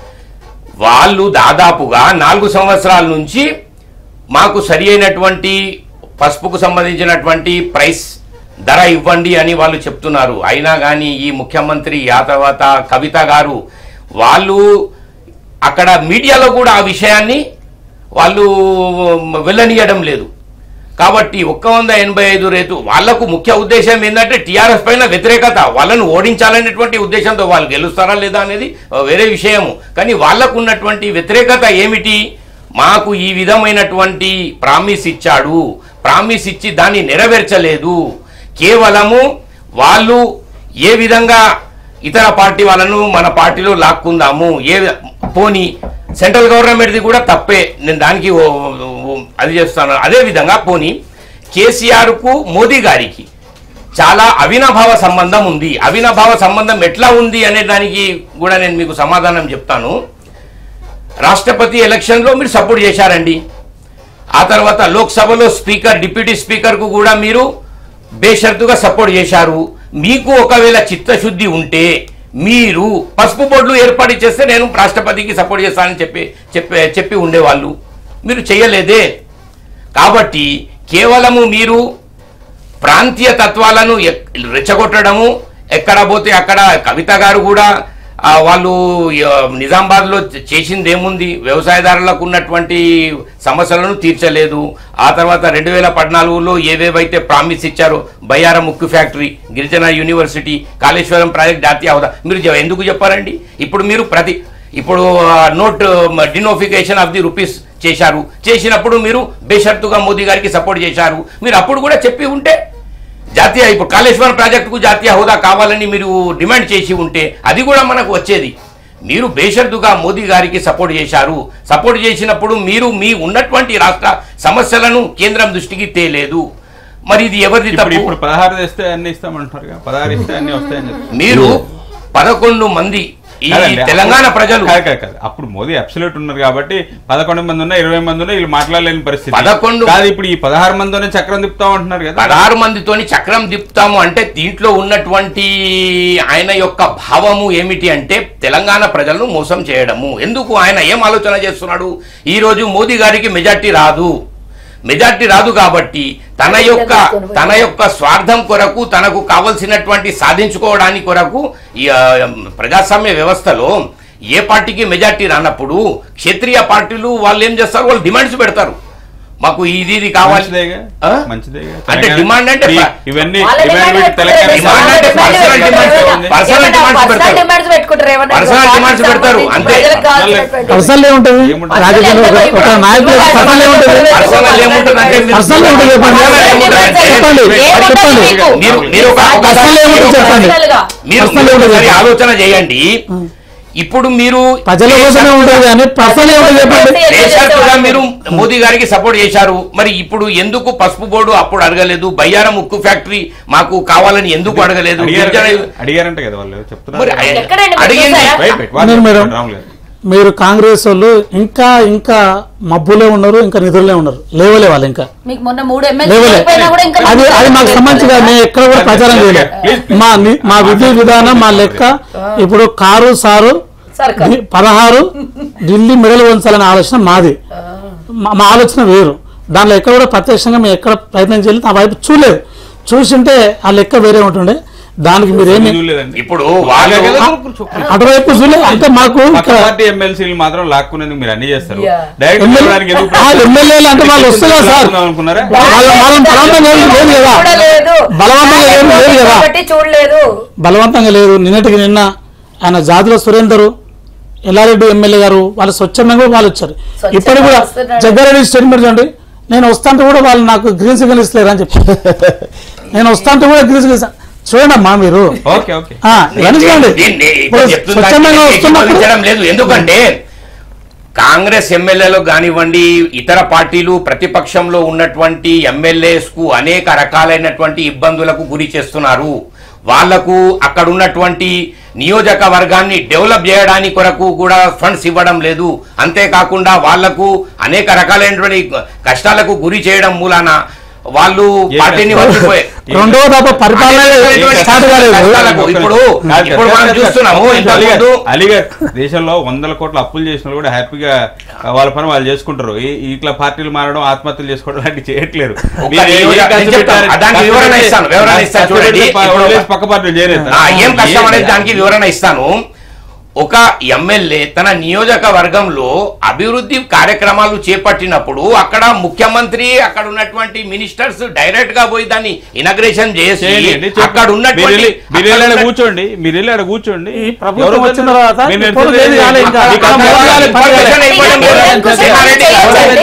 వాళ్ళు దాదాపుగా నాలుగు సంవత్సరాల నుంచి మాకు సరి అయినటువంటి పసుపుకు సంబంధించినటువంటి ప్రైస్ ధర ఇవ్వండి అని వాళ్ళు చెప్తున్నారు అయినా కానీ ఈ ముఖ్యమంత్రి ఆ తర్వాత కవిత గారు వాళ్ళు అక్కడ మీడియాలో కూడా ఆ విషయాన్ని వాళ్ళు వెళ్ళనీయడం లేదు కాబట్టి ఒక్క వంద ఎనభై ఐదు రేటు వాళ్లకు ముఖ్య ఉద్దేశం ఏంటంటే టీఆర్ఎస్ పైన వ్యతిరేకత వాళ్ళను ఓడించాలనేటువంటి ఉద్దేశంతో వాళ్ళు గెలుస్తారా లేదా అనేది ఆ, వేరే విషయము కానీ వాళ్ళకు ఉన్నటువంటి వ్యతిరేకత ఏమిటి మాకు ఈ విధమైనటువంటి ప్రామిస్ ఇచ్చాడు ప్రామిస్ ఇచ్చి దాన్ని నెరవేర్చలేదు కేవలము వాళ్ళు ఏ విధంగా ఇతర పార్టీ వాళ్ళను మన పార్టీలో లాక్కుందాము ఏ వి- పోని సెంట్రల్ గవర్నమెంట్ది కూడా తప్పే నేను దానికి ఓ- ఓ- అది చేస్తాను అదే విధంగా పోనీ కేసీఆర్కు మోదీ గారికి చాలా అవినాభావ సంబంధం ఉంది అవినాభావ సంబంధం ఎట్లా ఉంది అనే దానికి కూడా నేను మీకు సమాధానం చెప్తాను రాష్ట్రపతి ఎలక్షన్లో మీరు సపోర్ట్ చేశారండి ఆ తర్వాత లోక్సభలో స్పీకర్ డిప్యూటీ స్పీకర్కు కూడా మీరు బేషరతుగా సపోర్ట్ చేశారు మీకు ఒకవేళ చిత్తశుద్ధి ఉంటే మీరు పసుపు బోర్డులు ఏర్పాటు చేస్తే నేను రాష్ట్రపతికి సపోర్ట్ చేస్తానని చెప్పి చెప్పి చెప్పి ఉండేవాళ్ళు మీరు చేయలేదే కాబట్టి కేవలము మీరు ప్రాంతీయ తత్వాలను ఎక్- రెచ్చగొట్టడము ఎక్కడ పోతే అక్కడ కవిత గారు కూడా ఆ, వాళ్ళు ఆ, నిజామాబాద్లో చే- చేసింది ఏముంది వ్యవసాయదారులకు ఉన్నటువంటి సమస్యలను తీర్చలేదు ఆ తర్వాత రెండు వేల పద్నాలుగులో ఏవేవైతే ప్రామిస్ ఇచ్చారో బయ్యారం ముక్కు ఫ్యాక్టరీ గిరిజన యూనివర్సిటీ కాళేశ్వరం ప్రాజెక్ట్ జాతీయ హోదా మీరు చె- ఎందుకు చెప్పారండి ఇప్పుడు మీరు ప్రతి ఇప్పుడు note demonetisation of the rupees చేశారు చేసినప్పుడు మీరు బేషరతుగా మోదీ గారికి సపోర్ట్ చేశారు మీరు అప్పుడు కూడా చెప్పి ఉంటే జాతీయ ఇప్పుడు కాళేశ్వరం ప్రాజెక్టుకు జాతీయ హోదా కావాలని మీరు డిమాండ్ చేసి ఉంటే అది కూడా మనకు వచ్చేది మీరు బేషరతుగా మోదీ గారికి సపోర్ట్ చేశారు సపోర్ట్ చేసినప్పుడు మీరు మీ ఉన్నటువంటి రాష్ట్ర సమస్యలను కేంద్రం దృష్టికి తేలేదు మరి ఇది ఎవరిది ఇప్పుడు తప్పు ఇప్పుడు పదహారు తెస్తే అన్ని ఇస్తామంటున్నారు పదహారు ఇస్తే అన్ని వస్తాయని చెప్తున్నారు. మీరు పదకొండు మంది ఈ కాదండి, తెలంగాణ అప్పుడు- ప్రజలు కాదు, కాదు, కాదు. అప్పుడు మోదీ అబ్సల్యూట్ ఉన్నారు కాబట్టి పదకొండు మంది ఉన్నా ఇరవై మంది ఉన్నా వీళ్ళు మాట్లాడలేని పరిస్థితి పదకొండు- కాదు ఇప్పుడు ఈ పదహారు మందితోనే చక్రం తిప్పుతాం అంటున్నారు కదా పదహారు మందితోని చక్రం తిప్పుతాము అంటే దీంట్లో ఉన్నటువంటి ఆయన యొక్క భావము ఏమిటి అంటే తెలంగాణ ప్రజలను మోసం చేయడము ఎందుకు ఆయన ఏం ఆలోచన చేస్తున్నాడు ఈ రోజు మోదీ గారికి మెజార్టీ రాదు మెజార్టీ రాదు కాబట్టి తన యొక్క తన యొక్క స్వార్థం కొరకు తనకు కావలసినటువంటి సాధించుకోవడానికి కొరకు ఈ ఆ, ప్రజాస్వామ్య వ్యవస్థలో ఏ పార్టీకి మెజార్టీ రానప్పుడు క్షత్రియ పార్టీలు వాళ్ళు ఏం చేస్తారు వాళ్ళు డిమాండ్స్ పెడతారు మాకు ఇది ఇది కావాలి మంచిదేగా ఆ? మంచిదేగా అంటే తెలంగాణ- డిమాండ్ అంటే ఈ- ప- ఇవన్నీ వాళ్ళ డిమాండ్ డిమాండ్ పెట్టి తెలంగాణ పెట్టుకుంటారు. డిమాండ్ అంటే డిమాండ్ పర్సనల్ డిమాండ్స్ పెట్టుకుంటారు. పర్సనల్ ఏమన్నా డిమాండ్స్ పర్సనల్ పెడతారు డిమాండ్స్ పెట్టుకుంటారు ఏమన్నా పర్సనల్ పార్టీకి డిమాండ్స్ పెడతారు, సంబంధించి అంతే. ప్రజలకు కావాల్సినటువంటి- పర్సనల్ ఏముంటుంది ఏముంటుంది? రాజకీయంలో ఒక- ఒక నాయకుడు పర్సనల్ ఏముంటుంది పర్సనల్ ఏముంటుందంటే మీరు- పర్సనల్ ఏముంటుంది చెప్పండి పర్సనల్ ఏముంటుందంటే చెప్పండి ఏముంటుంది చెప్పండి మీకు? మీరు మీరు ఒక ఒక- పర్సనల్ ఏముంటుంది చెప్పండి పర్సనల్గా. మీరు పర్సనల్ మీరు ఏముంటుంది ఒకసారి చెప్పండి. ఆలోచన చేయండి ఇప్పుడు మీరు ప్రజల కోసమే ఉంటుంది కానీ పర్సనల్ ఏముంటుంది చెప్పండి దేశాత్తుగా మీరు మోదీ గారికి సపోర్ట్ చేశారు మరి ఇప్పుడు ఎందుకు పసుపు బోర్డు అప్పుడు అడగలేదు బయ్యారం ఉక్కు ఫ్యాక్టరీ మాకు కావాలని ఎందుకు అడగలేదు అడిగారు గిరిజన- అడిగారంట కదా వాళ్ళు మరి చెప్తున్నారు ఎక్కడండి మీరు అడిగింది చూసారా? Right, right. వాళ్ళు నేను మేడం. చెప్పండి, రాములు గారు. మీరు కాంగ్రెస్ వాళ్ళు ఇంకా ఇంకా మబ్బులే ఉన్నారు ఇంకా నిధులే ఉన్నారు లేవలే వాళ్ళు ఇంకా మీకు మొన్న మూడు ఎమ్మెల్యే లేవలే అయిపోయినా కూడా ఇంకా అది అది మాకు సంబంధించి కాదు. మేము ఎక్కడ కూడా ప్రచారం చేయలేదు Please, please. మా ని- మా విధి విధానం మా లెక్క ఇప్పుడు కారు సారు సర్కార్. ఢి- పదహారు ఢిల్లీ మెడలు వంచాలనే ఆలోచన మాది మా మా ఆలోచన వేరు దానిలో ఎక్కడ కూడా ప్రత్యక్షంగా మేము ఎక్కడ ప్రయత్నం చేయలేదు ఆ వైపు చూడలేదు చూసింటే ఆ లెక్క వేరే ఉంటుండే దానికి మీరేమి చూడలేదండి. ఇప్పుడు వాళ్ళు అటువైపు చూడలేదు అంటే మాకు పక్క ఇక్కడ పార్టీ ఎమ్మెల్సీలు మాత్రం లాక్కునేందుకు మీరు అన్ని చేస్తారు Yeah. డైరెక్ట్ ఎమ్మెల్యే- చూడడానికి ఎందుకు ఆ ఎమ్మెల్యేలు అంటే వాళ్ళు వస్తున్నారు సార్ లాక్కుందాం అనుకున్నారా వాళ్ళ వాళ్ళని బలవంతంగా ఏం లేదు కదా చూడలేదు బలవంతంగా ఏం లేదు కదా కాబట్టి చూడలేదు బలవంతంగా లేదు నిన్నటికి నిన్న ఆయన జాతిలో సురేందరు ఎల్లారెడ్డి ఎమ్మెల్యే గారు వాళ్ళు స్వచ్ఛందంగా కూడా వాళ్ళు వచ్చారు స్వచ్ఛంగా ఇప్పుడు కూడా వస్తున్నాడు. జగ్గారెడ్డి స్టేట్మెంట్ చూడండి నేను వస్తాంటే కూడా వాళ్ళు నాకు గ్రీన్ సిగ్నల్ ఇస్తలేరు అని చెప్పి నేను వస్తాంటే కూడా గ్రీన్ సిగ్నల్ ఇస్తా- చూడండి అమ్మా మీరు ఓకే ఓకే ఆ, ఇవన్నీ చూడండి దీన్ని ఇప్పుడు ఇప్పుడు చెప్తున్నా స్వచ్ఛందంగా దీన్ని వస్తున్నప్పుడు ఏకీభవించడం లేదు ఎందుకంటే కాంగ్రెస్ ఎమ్మెల్యేలకు కానివ్వండి ఇతర పార్టీలు ప్రతిపక్షంలో ఉన్నటువంటి ఎమ్మెల్యేస్ కు అనేక రకాలైనటువంటి ఇబ్బందులకు గురి చేస్తున్నారు వాళ్లకు అక్కడ ఉన్నటువంటి నియోజకవర్గాన్ని డెవలప్ చేయడానికి కొరకు కూడా ఫండ్స్ ఇవ్వడం లేదు అంతేకాకుండా వాళ్లకు అనేక రకాలైనటువంటి కష్టాలకు గురి చేయడం మూలాన వాళ్ళు ఏ పార్టీని కష్టాలు? వదిలిపోయి రెండవ దఫా పరిపాలన స్టార్ట్ కాలేదు కష్టాలకు ఇప్పుడు కాదు, ఇప్పుడు కాదు, మనం కాదు, చూస్తున్నాము కాదు, ఇంతకు అలీగర్, ముందు అలీగర్ దేశంలో వందల కోట్ల అప్పులు చేసిన వాళ్ళు కూడా హ్యాపీగా ఆ, వాళ్ళ పని వాళ్ళు చేసుకుంటారు ఈ- ఇట్లా పార్టీలు మారడం ఆత్మహత్యలు చేసుకోవడం లాంటివి చేయట్లేరు ఒక్క మీరు ఏ- నియోజక- ఏ కష్టం నేను చెప్తాను. పెట్టారు? దానికి కష్టం వివరణ పెడితే- ఇస్తాను, వివరణ ఇస్తాను కష్టం చూడండి. పెడితే ప- ఇప్పుడు- వదిలేసి పక్క పార్టీలు చేరేస్తారు ఆ, ఏం కష్టం అనేది ఏ- దానికి వివరణ ఇస్తాను ఒక ఎమ్మెల్యే తన నియోజకవర్గంలో అభివృద్ధి కార్యక్రమాలు చేపట్టినప్పుడు అక్కడ ముఖ్యమంత్రి అక్కడ ఉన్నటువంటి మినిస్టర్స్ డైరెక్ట్ గా పోయి దాన్ని ఇనాగ్రేషన్ చేసి చేయండి, చెప్పండి. అక్కడ మీరు ఉన్నటువంటి వెళ్ళి- మీరు వెళ్ళి ఆడ అక్కడ ఉన్న- కూర్చోండి మీరు వెళ్ళి ఆడ కూర్చోండి ఈ ప్రభుత్వం ఎవరో వచ్చిన తర్వాత మీరు ఇప్పుడు తెలియదు. లేదు కాలే ఇంకా. మీకు ఇక్కడ అందరూ మొదలు కాలే, పని కాలే. Information అయిపోయింది. ఎవరైనా ఎవరైనా చేయొచ్చండి.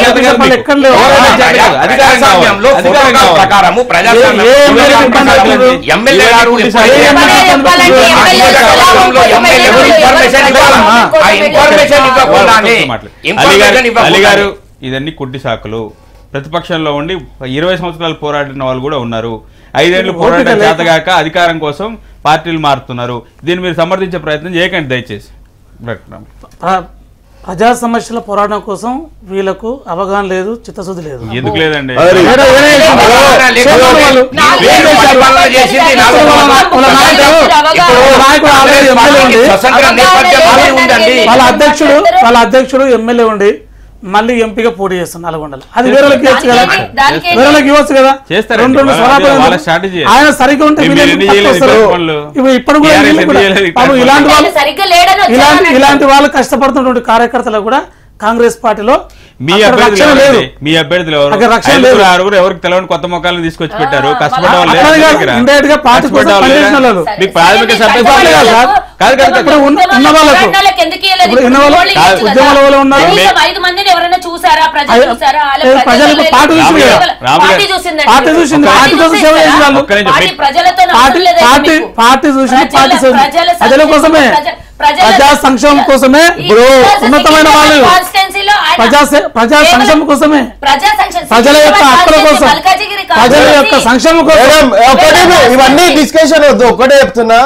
చేపించే పనులు ఎక్కడ లేవు. ఎవరైనా చేయాలి కాదు. అధికారం కావాలి. ప్రజాస్వామ్యంలో అధికారం ప్రోటోకాల్ కావాలి. ప్రకారము ఏ- ఏ ప్రజాస్వామ్యం ఎమ్మెల్యే ఇబ్బంది అవుతుందో? ఎమ్మెల్యే గారు ఇవన్నీ ఎప్పుడైతే ఏ చెప్పాలంటే ఎమ్మెల్యే ఎమ్మెల్యే రాష్ట్రంలో ఎమ్మెల్యే ఎవరు ఇన్ఫర్మేషన్ ఇవ్వాలమ్మా ఆ ఇన్ఫర్మేషన్ ఇవ్వకుండానే అలీ ఇన్ఫర్మేషన్ గారు- అలీ గారు ఇవ్వకుండా ఇదన్నీ కుట్టి సాకులు ప్రతిపక్షంలో ఉండి ఇరవై సంవత్సరాలు పోరాడిన వాళ్ళు కూడా ఉన్నారు ఐదేళ్లు ఓపిక పోరాటం లేక- చేతగాక అధికారం కోసం పార్టీలు మారుతున్నారు దీన్ని మీరు సమర్థించే ప్రయత్నం చేయకండి దయచేసి ప్రకటన. ప్ర- ప్రజా సమస్యల పోరాటం కోసం వీళ్ళకు అవగాహన లేదు చిత్తశుద్ధి లేదు ఎందుకు లేదండి అరే, ఏదో- ఏదో చేసింది. అవగాహన లేకపోతే వాళ్ళు- వీళ్ళు పరిపాలన చేసింది నాలుగు వాళ్ళ- సంవత్సరాలు. వాళ్ళ నాయకుడు- ఇప్పుడు వాళ్ళ నాయకుడు ఆల్రెడీ ఎమ్మెల్యే ఉండి స్వతంత్ర నేపథ్యం అనేది ఉందండి వాళ్ళ అధ్యక్షుడు వాళ్ళ అధ్యక్షుడు ఎమ్మెల్యే ఉండి మళ్ళీ ఎంపీగా పోటీ చేస్తున్నారు నల్గొండలో అది వేరే వాళ్ళకి ఇవ్వచ్చు కదా దానికి- దానికి వేరే వాళ్ళకి ఇవ్వచ్చు కదా చేస్తారండి. రెండు రెండు వాళ్ళ- స్వలాభాలు వాళ్ళ ఎందుకు? strategy. ఆయన సరిగ్గా ఉంటే మీరు వీళ్ళు ఎన్ని ఎందుకు చేయలేదు వస్తారు? ఇట్లాంటి పనులు? ఇప్పుడు ఇప్పుడు కూడా TRS వీళ్ళు ఎన్ని కూడా చేయలేదు ఇట్లాంటి పాపం ఇలాంటి వాళ్ళు సరిగ్గా లేడని ఇలాంటి వచ్చానని ఇలాంటి వాళ్ళు కష్టపడుతున్నటువంటి కార్యకర్తలు కూడా కాంగ్రెస్ పార్టీలో మీ అక్కడ అభ్యర్థులు రక్షణ లేదు ఎవరండి? మీ అభ్యర్థులు ఎవరు అక్కడ రక్షణ ఐదుగురు, లేదు. ఆరుగురు ఎవరికి తెలవని కొత్త మొక్కలను తీసుకొచ్చి పెట్టారు ఆ, కష్టపడే వాళ్ళు అక్కడ లేరు కాదు, దగ్గర. indirect గా పార్టీ కష్టపడే కోసం వాళ్ళు పనిచేసిన లేరా? వాళ్ళు. మీకు ప్రాథమిక సరే, సభ్యత్వం సరే, లేదు సరే, కాదు కాదు కాదు కాదు. ఇప్పుడు ఉన్న- ఉన్న వాళ్ళకు ఉద్యమాలకు ఎందుకు ఇయ్యలేదు? ఇప్పుడు ఉన్న వాళ్ళకు- వాళ్ళు ఇయ్యొచ్చు కదా. ఉద్యమాల వాళ్ళు ఉన్నారు. కనీసం ఐదు మందిని ఎవరైనా చూసారా ప్రజలు అయ్య- చూసారా వాళ్ళ ఏ, ప్రజలు ప్రజలు ఇప్పుడు పార్టీ చూసింది లేదు. కదా. రాము గారు. పార్టీ చూసిందండి. పార్టీ చూసింది. పార్టీ పార్టీ కోసం సేవ చూసిందా? చేసిన వాళ్ళు. ఒక్క నిమిషం. పార్టీ ప్రజలతో పార్టీ అవసరం లేదండి పార్టీ మీకు. పార్టీ చూసింది ప్రజల- పార్టీ చూసింది ప్రజల ప్రజల సంక్షేమం- కోసమే ప్రజ- ప్రజల- ప్రజా సంక్షేమం కోసమే ఈ ఇప్పుడు ప్రజా ఉన్నతమైన వాళ్ళు కాన్స్టిట్యున్సీలో ఆయన ప్రజా సే- ప్రజా కేవలం సంక్షేమం కోసమే ప్రజా సంక్షేమం ప్రజల యొక్క హక్కుల కోసం మల్కాజిగిరి ప్రజల యొక్క కాన్స్టిట్యున్సీ. సంక్షేమం కోసం మేడం ఒకటే ఇవన్నీ డిస్కషన్ వద్దు ఒకటే చెప్తున్నా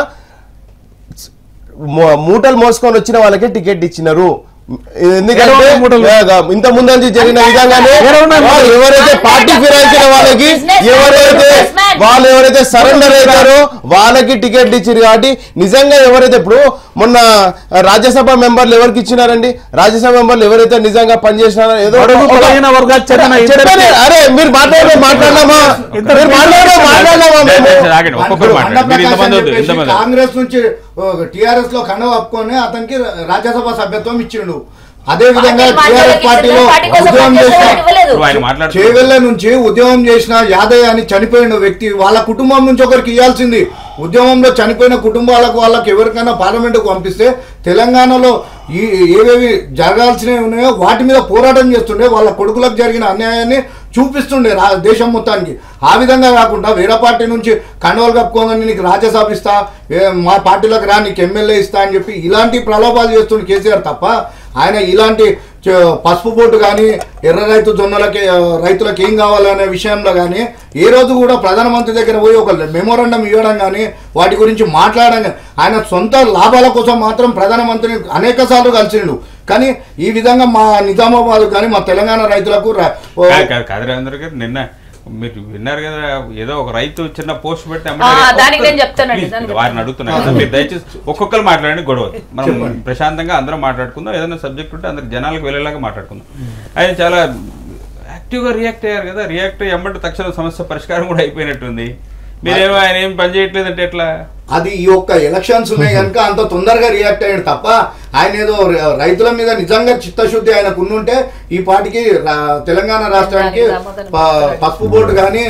మూ- మూటలు మోసుకొని వచ్చిన వాళ్ళకి టికెట్ ఇచ్చినారు ఎందుకంటే ఎవరు మూటలు? ఇంత ముందంజు జరిగిన విధంగానే ఎవరు ఉన్నారు? ఆ, ఎవరైతే పార్టీ ఫిరాయించిన వాళ్ళకి Business man, ఎవరైతే business man. వాళ్ళు ఎవరైతే సరెండర్ అవుతారో వాళ్ళకి టికెట్ ఇచ్చారు కాబట్టి నిజంగా ఎవరైతే ఇప్పుడు మొన్న రాజ్యసభ మెంబర్లు ఎవరికి ఇచ్చినారండి రాజ్యసభ మెంబర్లు ఎవరైతే నిజంగా పనిచేసినారో ఏదో బడుగు ఒక- బలహీన వర్గాలకు చెందిన చెప్పండి. ఇద్దరికి- అరే మీరు మాట్లాడే మాట్లాడదామా ఇద్దరు మీరు మాట్లాడే మాట్లాడదామా మేము దయచేసి ఆగండి ఒక్కొక్కరు ఇప్పుడు మాట్లాడండి మీరు అన్నప్రకాష్ ఇంతమంది అని వద్దు చెప్పేసి ఇంతమంది వద్దు. కాంగ్రెస్ నుంచి టిఆర్ఎస్ లో కండ కప్పుకొని అతనికి రాజ్యసభ సభ్యత్వం ఇచ్చిండు అదే విధంగా పార్టీ టిఆర్ఎస్ పార్టీలో పార్టీ కోసం ఉద్యోగం పనిచేసే చేసిన ఇవ్వలేదు. ఇప్పుడు ఆయన మాట్లాడుతున్నారు చేవెళ్ళ నుంచి ఉద్యమం చేసిన యాదయ్య అని చనిపోయిన వ్యక్తి వాళ్ళ కుటుంబం నుంచి ఒకరికి ఇవ్వాల్సింది ఉద్యమంలో చనిపోయిన కుటుంబాలకు వాళ్ళకి ఎవరికైనా పార్లమెంటుకు పంపిస్తే తెలంగాణలో ఈ ఏవేవి జరగాల్సినవి ఉన్నాయో వాటి మీద పోరాటం చేస్తుండే వాళ్ళ కొడుకులకు జరిగిన అన్యాయాన్ని చూపిస్తుండే రా దేశం మొత్తానికి ఆ విధంగా కాకుండా వేరే పార్టీ నుంచి కండవలు కప్పుకోగానే నీకు రాజ్యసభ ఇస్తా ఏ- మా పార్టీలోకి రా నీకు ఎమ్మెల్యే ఇస్తా అని చెప్పి ఇలాంటి ప్రలోభాలు చేస్తుండే కేసీఆర్ తప్ప ఆయన ఇలాంటి చ- పసుపు బోటు కానీ ఎర్ర రైతు జొన్నలకి ఆ, రైతులకు ఏం కావాలనే విషయంలో కానీ ఏ రోజు కూడా ప్రధానమంత్రి దగ్గర పోయి ఒక మెమోరాండం ఇవ్వడం కానీ వాటి గురించి మాట్లాడడం గానీ, ఆయన సొంత లాభాల కోసం మాత్రం ప్రధానమంత్రిని అనేక సార్లు కలిసిండు కానీ ఈ విధంగా మా నిజామాబాద్ కానీ మా తెలంగాణ రైతులకు ర- ఓ- కాదు, కాదు, కాదు రవీంద్ర గారు నిన్న మీరు విన్నారు కదా ఏదో ఒక రైతు చిన్న పోస్ట్ పెట్టి ఆ, అమ్మడే- దానికి నేను చెప్తానండి, Please, దానికి వారిని అడుగుతున్నా కదా మీరు దయచేసి ఒక్కొక్కరు మాట్లాడండి గొడవ మనం ప్రశాంతంగా అందరం మాట్లాడుకుందాం ఏదైనా సబ్జెక్ట్ ఉంటే అందరికి జనాలకు వెళ్ళేలాగా మాట్లాడుకుందాం ఆయన చాలా యాక్టివ్గా రియాక్ట్ అయ్యారు కదా రియాక్ట్ అయ్యమంటే తక్షణ సమస్య పరిష్కారం కూడా అయిపోయినట్టుంది మీరేమో ఆయన ఏం పని చేయట్లేదంటే ఎట్లా అది ఈ యొక్క ఎలక్షన్స్ ఉన్నాయి కనుక అంత తొందరగా రియాక్ట్ అయ్యాడు తప్ప ఆయన ఏదో ర- రైతుల మీద నిజంగా చిత్తశుద్ధి ఆయనకు ఉండుంటే ఈ పాటికి రా- తెలంగాణ రాష్ట్రానికి ప- పసుపు బోర్డు కానీ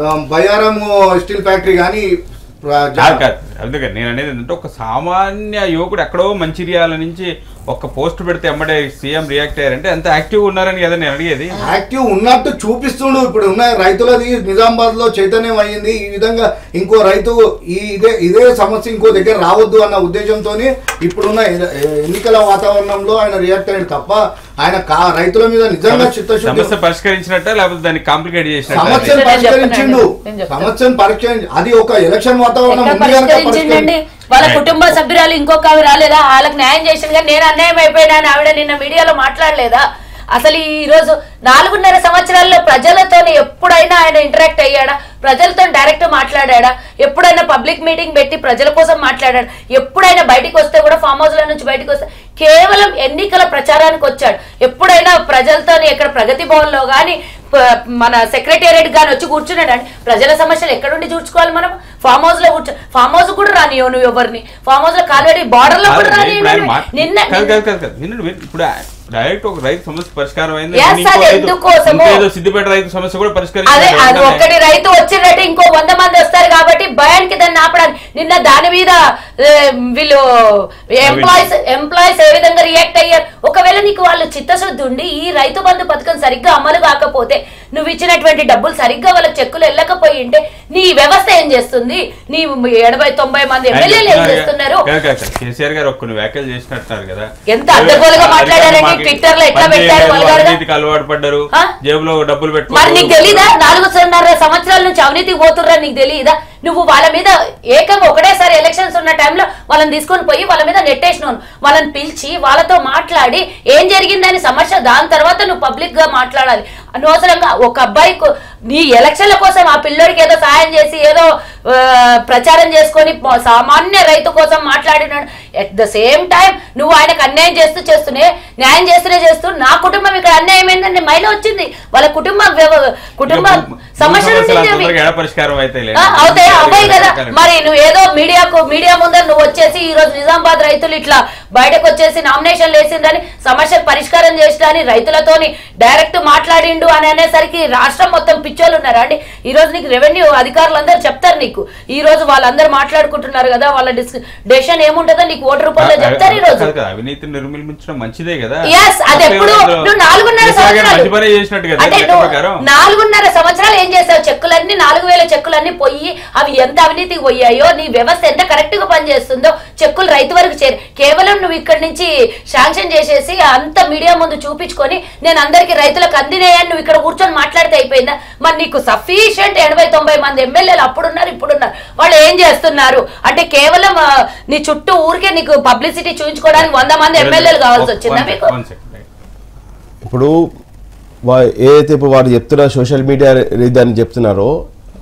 బయారం స్టీల్ ఫ్యాక్టరీ కానీ కాదు కాదు అందుకని నేను అనేది ఏంటంటే ఒక సామాన్య యువకుడు ఎక్కడో మంచిర్యాల నుంచి ఒక పోస్ట్ పెడితే ఎమ్మడే సీఎం రియాక్ట్ అయ్యారంటే ఎంత యాక్టివ్ ఉన్నారని కదా నేను అడిగేది యాక్టివ్ ఉన్నట్టు చూపిస్తుండు ఇప్పుడు ఉన్న రైతులది నిజామాబాద్ లో చైతన్యం అయ్యింది ఈ విధంగా ఇంకో రైతు ఈ ఇదే ఇదే సమస్య ఇంకో దగ్గర రావద్దు అన్న ఉద్దేశంతో ఇప్పుడున్న ఎ- ఎన్నికల వాతావరణంలో ఆయన రియాక్ట్ అయ్యాడు తప్ప ఆయన కా- రైతుల మీద నిజంగా చిత్తశుద్ధి సమస్య పరిష్కరించినట్ట లేకపోతే దాన్ని కాంప్లికేట్ చేసినట్ట సమస్యను నేను పరిష్కరించిండు చెప్తానండి. నేను చెప్తాను. సమస్యను పరిష్కరించి అది ఒక ఎలక్షన్ వాతావరణం ఎక్కడ ఉంది కనుక పరిష్కరించిండండి పరిష్కరించి వాళ్ళ కుటుంబ సభ్యురాలు ఇంకొక ఆవిడ రాలేదా వాళ్ళకి న్యాయం చేసింది కానీ నేను అన్యాయం అయిపోయినా అని ఆవిడ నిన్న మీడియాలో మాట్లాడలేదా అసలు ఈ రోజు నాలుగున్నర సంవత్సరాల్లో ప్రజలతో ఎప్పుడైనా ఆయన ఇంటరాక్ట్ అయ్యాడా ప్రజలతో డైరెక్ట్ మాట్లాడా ఎప్పుడైనా పబ్లిక్ మీటింగ్ పెట్టి ప్రజల కోసం మాట్లాడాడు ఎప్పుడైనా బయటికి వస్తే కూడా ఫామ్ హౌస్ లో నుంచి బయటికి వస్తే కేవలం ఎన్నికల ప్రచారానికి వచ్చాడు ఎప్పుడైనా ప్రజలతో ఎక్కడ ప్రగతి భవన్ లో గానీ ప- మన సెక్రటేరియట్ గాని వచ్చి కూర్చున్నాడు అండి ప్రజల సమస్యలు ఎక్కడుండి చూసుకోవాలి మనం ఫామ్ హౌస్ లో కూర్చో ఫామ్ హౌస్ కూడా రానియో నువ్వు ఎవరిని ఫామ్ హౌస్ లో కాల్వడి బార్డర్ లో కూడా కాదండి, ఇప్పుడు ఆయన రానియో మా- నిన్న కాదు, కాదు, కాదు, కాదు. వినండి, వినండి. ఇప్పుడు ఆ- డైరెక్ట్ ఒక రైతు సమస్య పరిష్కారం అయింది Yes, ఇంకో అది రైతు- ఎందుకోసమో? ఇంకో ఏదో సిద్దిపేట రైతు సమస్య కూడా అదే పరిష్కరించారు అది ఒక్కటి రైతు వచ్చినట్టు ఇంకో వంద మంది వస్తారు కాబట్టి భయానికి దాన్ని ఆపడానికి నిన్న దాని మీద ఏ, వీళ్ళు ఎంప్లాయీస్ ఎంప్లాయీస్ ఏ విధంగా రియాక్ట్ అయ్యారు ఒకవేళ నీకు వాళ్ళు చిత్తశుద్ధి ఉండి ఈ రైతు బంధు పథకం సరిగ్గా అమలు కాకపోతే నువ్వు ఇచ్చినటువంటి డబ్బులు సరిగ్గా వాళ్ళ చెక్కులు వెళ్ళకపోయి ఉంటే నీ వ్యవస్థ ఏం చేస్తుంది నీ ఎనభై తొంభై మంది ఎమ్మెల్యేలు ఏం చేస్తున్నారు కాదు, కాదు, కాదు. కేసీఆర్ గారు కొన్ని వ్యాఖ్యలు చేసినట్టున్నారు కదా ఎంత అడ్డగోలుగా మాట్లాడారండి, మాకు Twitter లో ఎట్లా పని పెట్టారు చేయలేదు, వల్గర్గా? అవినీతికి అలవాటు పడ్డారు ఆ? జేబులో డబ్బులు మరి పెట్టుకున్నారు నీకు తెలీదా నాలుగున్నర సంవత్సరాల నుంచి అవినీతికి పోతుర్రా నీకు తెలియదా నువ్వు వాళ్ళ మీద ఏకంగా ఒకటేసారి ఎలక్షన్స్ ఉన్న టైంలో వాళ్ళని తీసుకొని పోయి వాళ్ళ మీద నెట్టేసినావు వాళ్ళని పిలిచి వాళ్ళతో మాట్లాడి ఏం జరిగిందని సమస్య దాని తర్వాత నువ్వు పబ్లిక్ గా మాట్లాడాలి అనవసరంగా ఒక అబ్బాయి కో- నీ ఎలక్షన్ల కోసం ఆ పిల్లోడికి ఏదో సాయం చేసి ఏదో ఆ, ప్రచారం చేసుకొని ప- సామాన్య రైతు కోసం మాట్లాడినాడు ఎట్ ద సేమ్ టైం నువ్వు ఆయనకు అన్యాయం చేస్తూ చేస్తూనే న్యాయం చేస్తూనే చేస్తూ నా కుటుంబం ఇక్కడ అన్యాయం ఏంటంటే మహిళ వచ్చింది వాళ్ళ కుటుంబ వ్యవ- కుటుంబ సమస్యలు ఉండేవి అవి. ఎడ పరిష్కారం అయితే ఆ, అవుతాయి అవ్వాయి కదా మరి నువ్వు ఏదో మీడియాకు మీడియా ముందర నువ్వు వచ్చేసి ఈ రోజు నిజామాబాద్ రైతులు ఇట్లా బయటకు వచ్చేసి నామినేషన్ వేసిందని సమస్య పరిష్కారం చేసిందని రైతులతోని డైరెక్ట్ మాట్లాడిండు అని అనేసరికి రాష్ట్రం మొత్తం పిచ్చోళ్ళు ఉన్నారా అండి ఈ రోజు నీకు రెవెన్యూ అధికారులందరూ చెప్తారు నీకు ఈ రోజు వాళ్ళందరూ మాట్లాడుకుంటున్నారు కదా వాళ్ళ డిస్ డెసిషన్ ఏముంటుందో నీకు ఓటు రూపంలో చెప్తారు ఈ రోజు అవినీతిని నిర్మూలించడం మంచిదే కదా Yes, అది ఎప్పుడు నువ్వు నాలుగున్నర కేసీఆర్ గారు సంవత్సరాలు మంచి పనే చేసినట్టు కదా అంటే లెక్క నువ్వు ప్రకారం నాలుగున్నర సంవత్సరాలు ఏం చేసావు చెక్కులన్నీ నాలుగు వేల చెక్కులన్నీ పోయి అవి ఎంత అవినీతికి పోయాయో నీ వ్యవస్థ ఎంత కరెక్ట్ గా పనిచేస్తుందో చెక్కులు రైతు వరకు చేరు కేవలం నువ్వు ఇక్కడి నుంచి శాంక్షన్ చేసేసి అంత మీడియా ముందు చూపించుకొని నేను అందరికి రైతులకు అందినాయని నువ్వు ఇక్కడ కూర్చొని మాట్లాడితే అయిపోయిందా మరి నీకు సఫిషియంట్ ఎనభై తొంభై మంది ఎమ్మెల్యేలు అప్పుడున్నారు ఇప్పుడున్నారు వాళ్ళు ఏం చేస్తున్నారు అంటే కేవలం ఆ, నీ చుట్టూ ఊరికే నీకు పబ్లిసిటీ చూపించుకోవడానికి వంద మంది ఎమ్మెల్యేలు కావాల్సి వచ్చిందా One మీకు second, one second, right. ఇప్పుడు వా ఏదైతే ఇప్పుడు వారు చెప్తున్న సోషల్ మీడియా ఇదని చెప్తున్నారో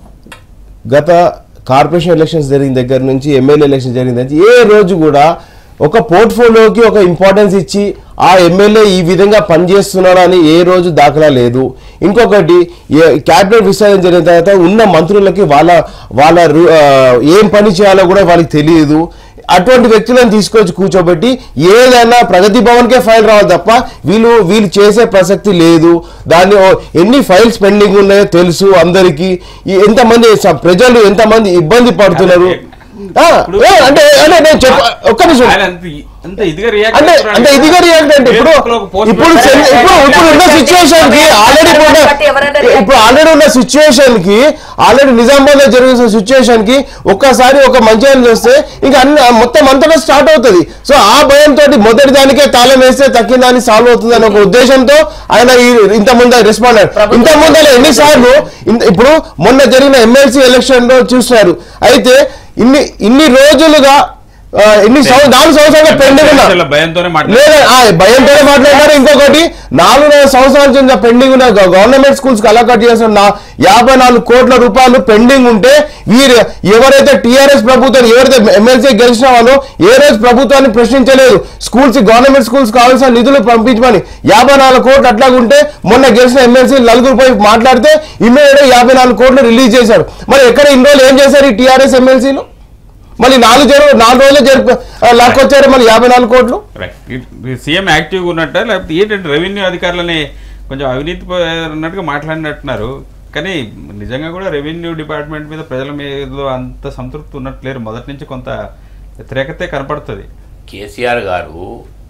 గత కార్పొరేషన్ ఎలక్షన్స్ జరిగిన దగ్గర నుంచి ఎమ్మెల్యే ఎలక్షన్ జరిగిన దగ్గర నుంచి ఏ రోజు కూడా ఒక పోర్ట్ఫోలియోకి ఒక ఇంపార్టెన్స్ ఇచ్చి ఆ ఎమ్మెల్యే ఈ విధంగా పనిచేస్తున్నాడు అని ఏ రోజు దాఖలా లేదు ఇంకొకటి క్యాబినెట్ విస్తరణ జరిగిన తర్వాత ఉన్న మంత్రులకి వాళ్ళ వాళ్ళ రు- ఆ, ఏం పని చేయాలో కూడా వాళ్ళకి తెలియదు అటువంటి వ్యక్తులను తీసుకొచ్చి కూర్చోబెట్టి ఏదైనా ప్రగతి భవన్కే ఫైల్ రావాలి తప్ప వీళ్ళు వీళ్ళు చేసే ప్రసక్తి లేదు దాన్ని ఓ- ఎన్ని ఫైల్స్ పెండింగ్ ఉన్నాయో తెలుసు అందరికీ ఈ ఎంతమంది స- ప్రజలు ఎంతమంది ఇబ్బంది పడుతున్నారు ఆ, ఏ, అంటే అంటే నేను చెప్ప ఒక్క నిమిషం ఆయన అంత అంత ఇదిగా రియాక్ట్ అంటే అంటే ఇదిగా రియాక్ట్ అంటే ఇప్పుడు ఇప్పుడు చెన్- ఇప్పుడు ఇప్పుడు ఉన్న సిచ్యువేషన్ కి ఆల్రెడీ ఇప్పుడు ఇప్పుడు ఆల్రెడీ ఉన్న సిచ్యువేషన్ కి ఆల్రెడీ నిజామాబాద్ లో జరుగుతున్న సిచ్యువేషన్ కి ఒక్కసారి ఒక మంచి చేస్తే ఇంకా అన్ని మొత్తం అంతటా స్టార్ట్ అవుతుంది సో ఆ భయంతో మొదటి దానికే తాళం వేస్తే తక్కిన దాన్ని సాల్వ్ అవుతుంది అనే ఒక ఉద్దేశంతో ఆయన ఈ- ఇంత ముందు రెస్పాండ్ అయ్యారు ఇంత ముందు ఎన్నిసార్లు ఇంత- ఇప్పుడు మొన్న జరిగిన ఎమ్మెల్సీ ఎలక్షన్ లో చూస్తారు అయితే ఇన్ని ఇన్ని రోజులుగా ఆ, ఇన్ని సంవ- నాలుగు సంవత్సరాలుగా పెండింగ్ ఉన్నా భయంతోనే మాట్లాడారు లేదా ఆ, భయంతోనే మాట్లాడారు ఇంకొకటి నాలుగున్నర సంవత్సరాల నుంచి పెండింగ్ ఉన్న గ- గవర్నమెంట్ స్కూల్స్ కి అలకట్ చేసిన నా యాభై నాలుగు కోట్ల రూపాయలు పెండింగ్ ఉంటే వీరు ఎవరైతే టీఆర్ఎస్ ప్రభుత్వం ఎవరైతే ఎమ్మెల్సీ గెలిచిన వాళ్ళు ఏ రోజు ప్రభుత్వాన్ని ప్రశ్నించలేదు స్కూల్స్ గవర్నమెంట్ స్కూల్స్ కావాల్సిన నిధులు పంపించమని యాభై నాలుగు కోట్లు అట్లా ఉంటే మొన్న గెలిచిన ఎమ్మెల్సీ నలుగురు పోయి మాట్లాడితే ఇమ్మీడియట్ యాభై నాలుగు కోట్లు రిలీజ్ చేశారు మరి ఎక్కడ ఇన్ని రోజులు ఏం చేశారు ఈ టీఆర్ఎస్ ఎమ్మెల్సీలు మళ్ళీ నాలుగు జరు నాలుగు రోజులు జరుపు లాక్కొచ్చారు మళ్ళీ యాభై నాలుగు కోట్లు సీఎం యాక్టివ్గా ఉన్నట్ట లేకపోతే ఏంటంటే రెవెన్యూ అధికారులని కొంచెం అవినీతి ప- ఉన్నట్టుగా మాట్లాడినట్టున్నారు కానీ నిజంగా కూడా రెవెన్యూ డిపార్ట్మెంట్ మీద ప్రజల మీద అంత సంతృప్తి ఉన్నట్లేరు మొదటి నుంచి కొంత వ్యతిరేకతే కనపడుతుంది కేసీఆర్ గారు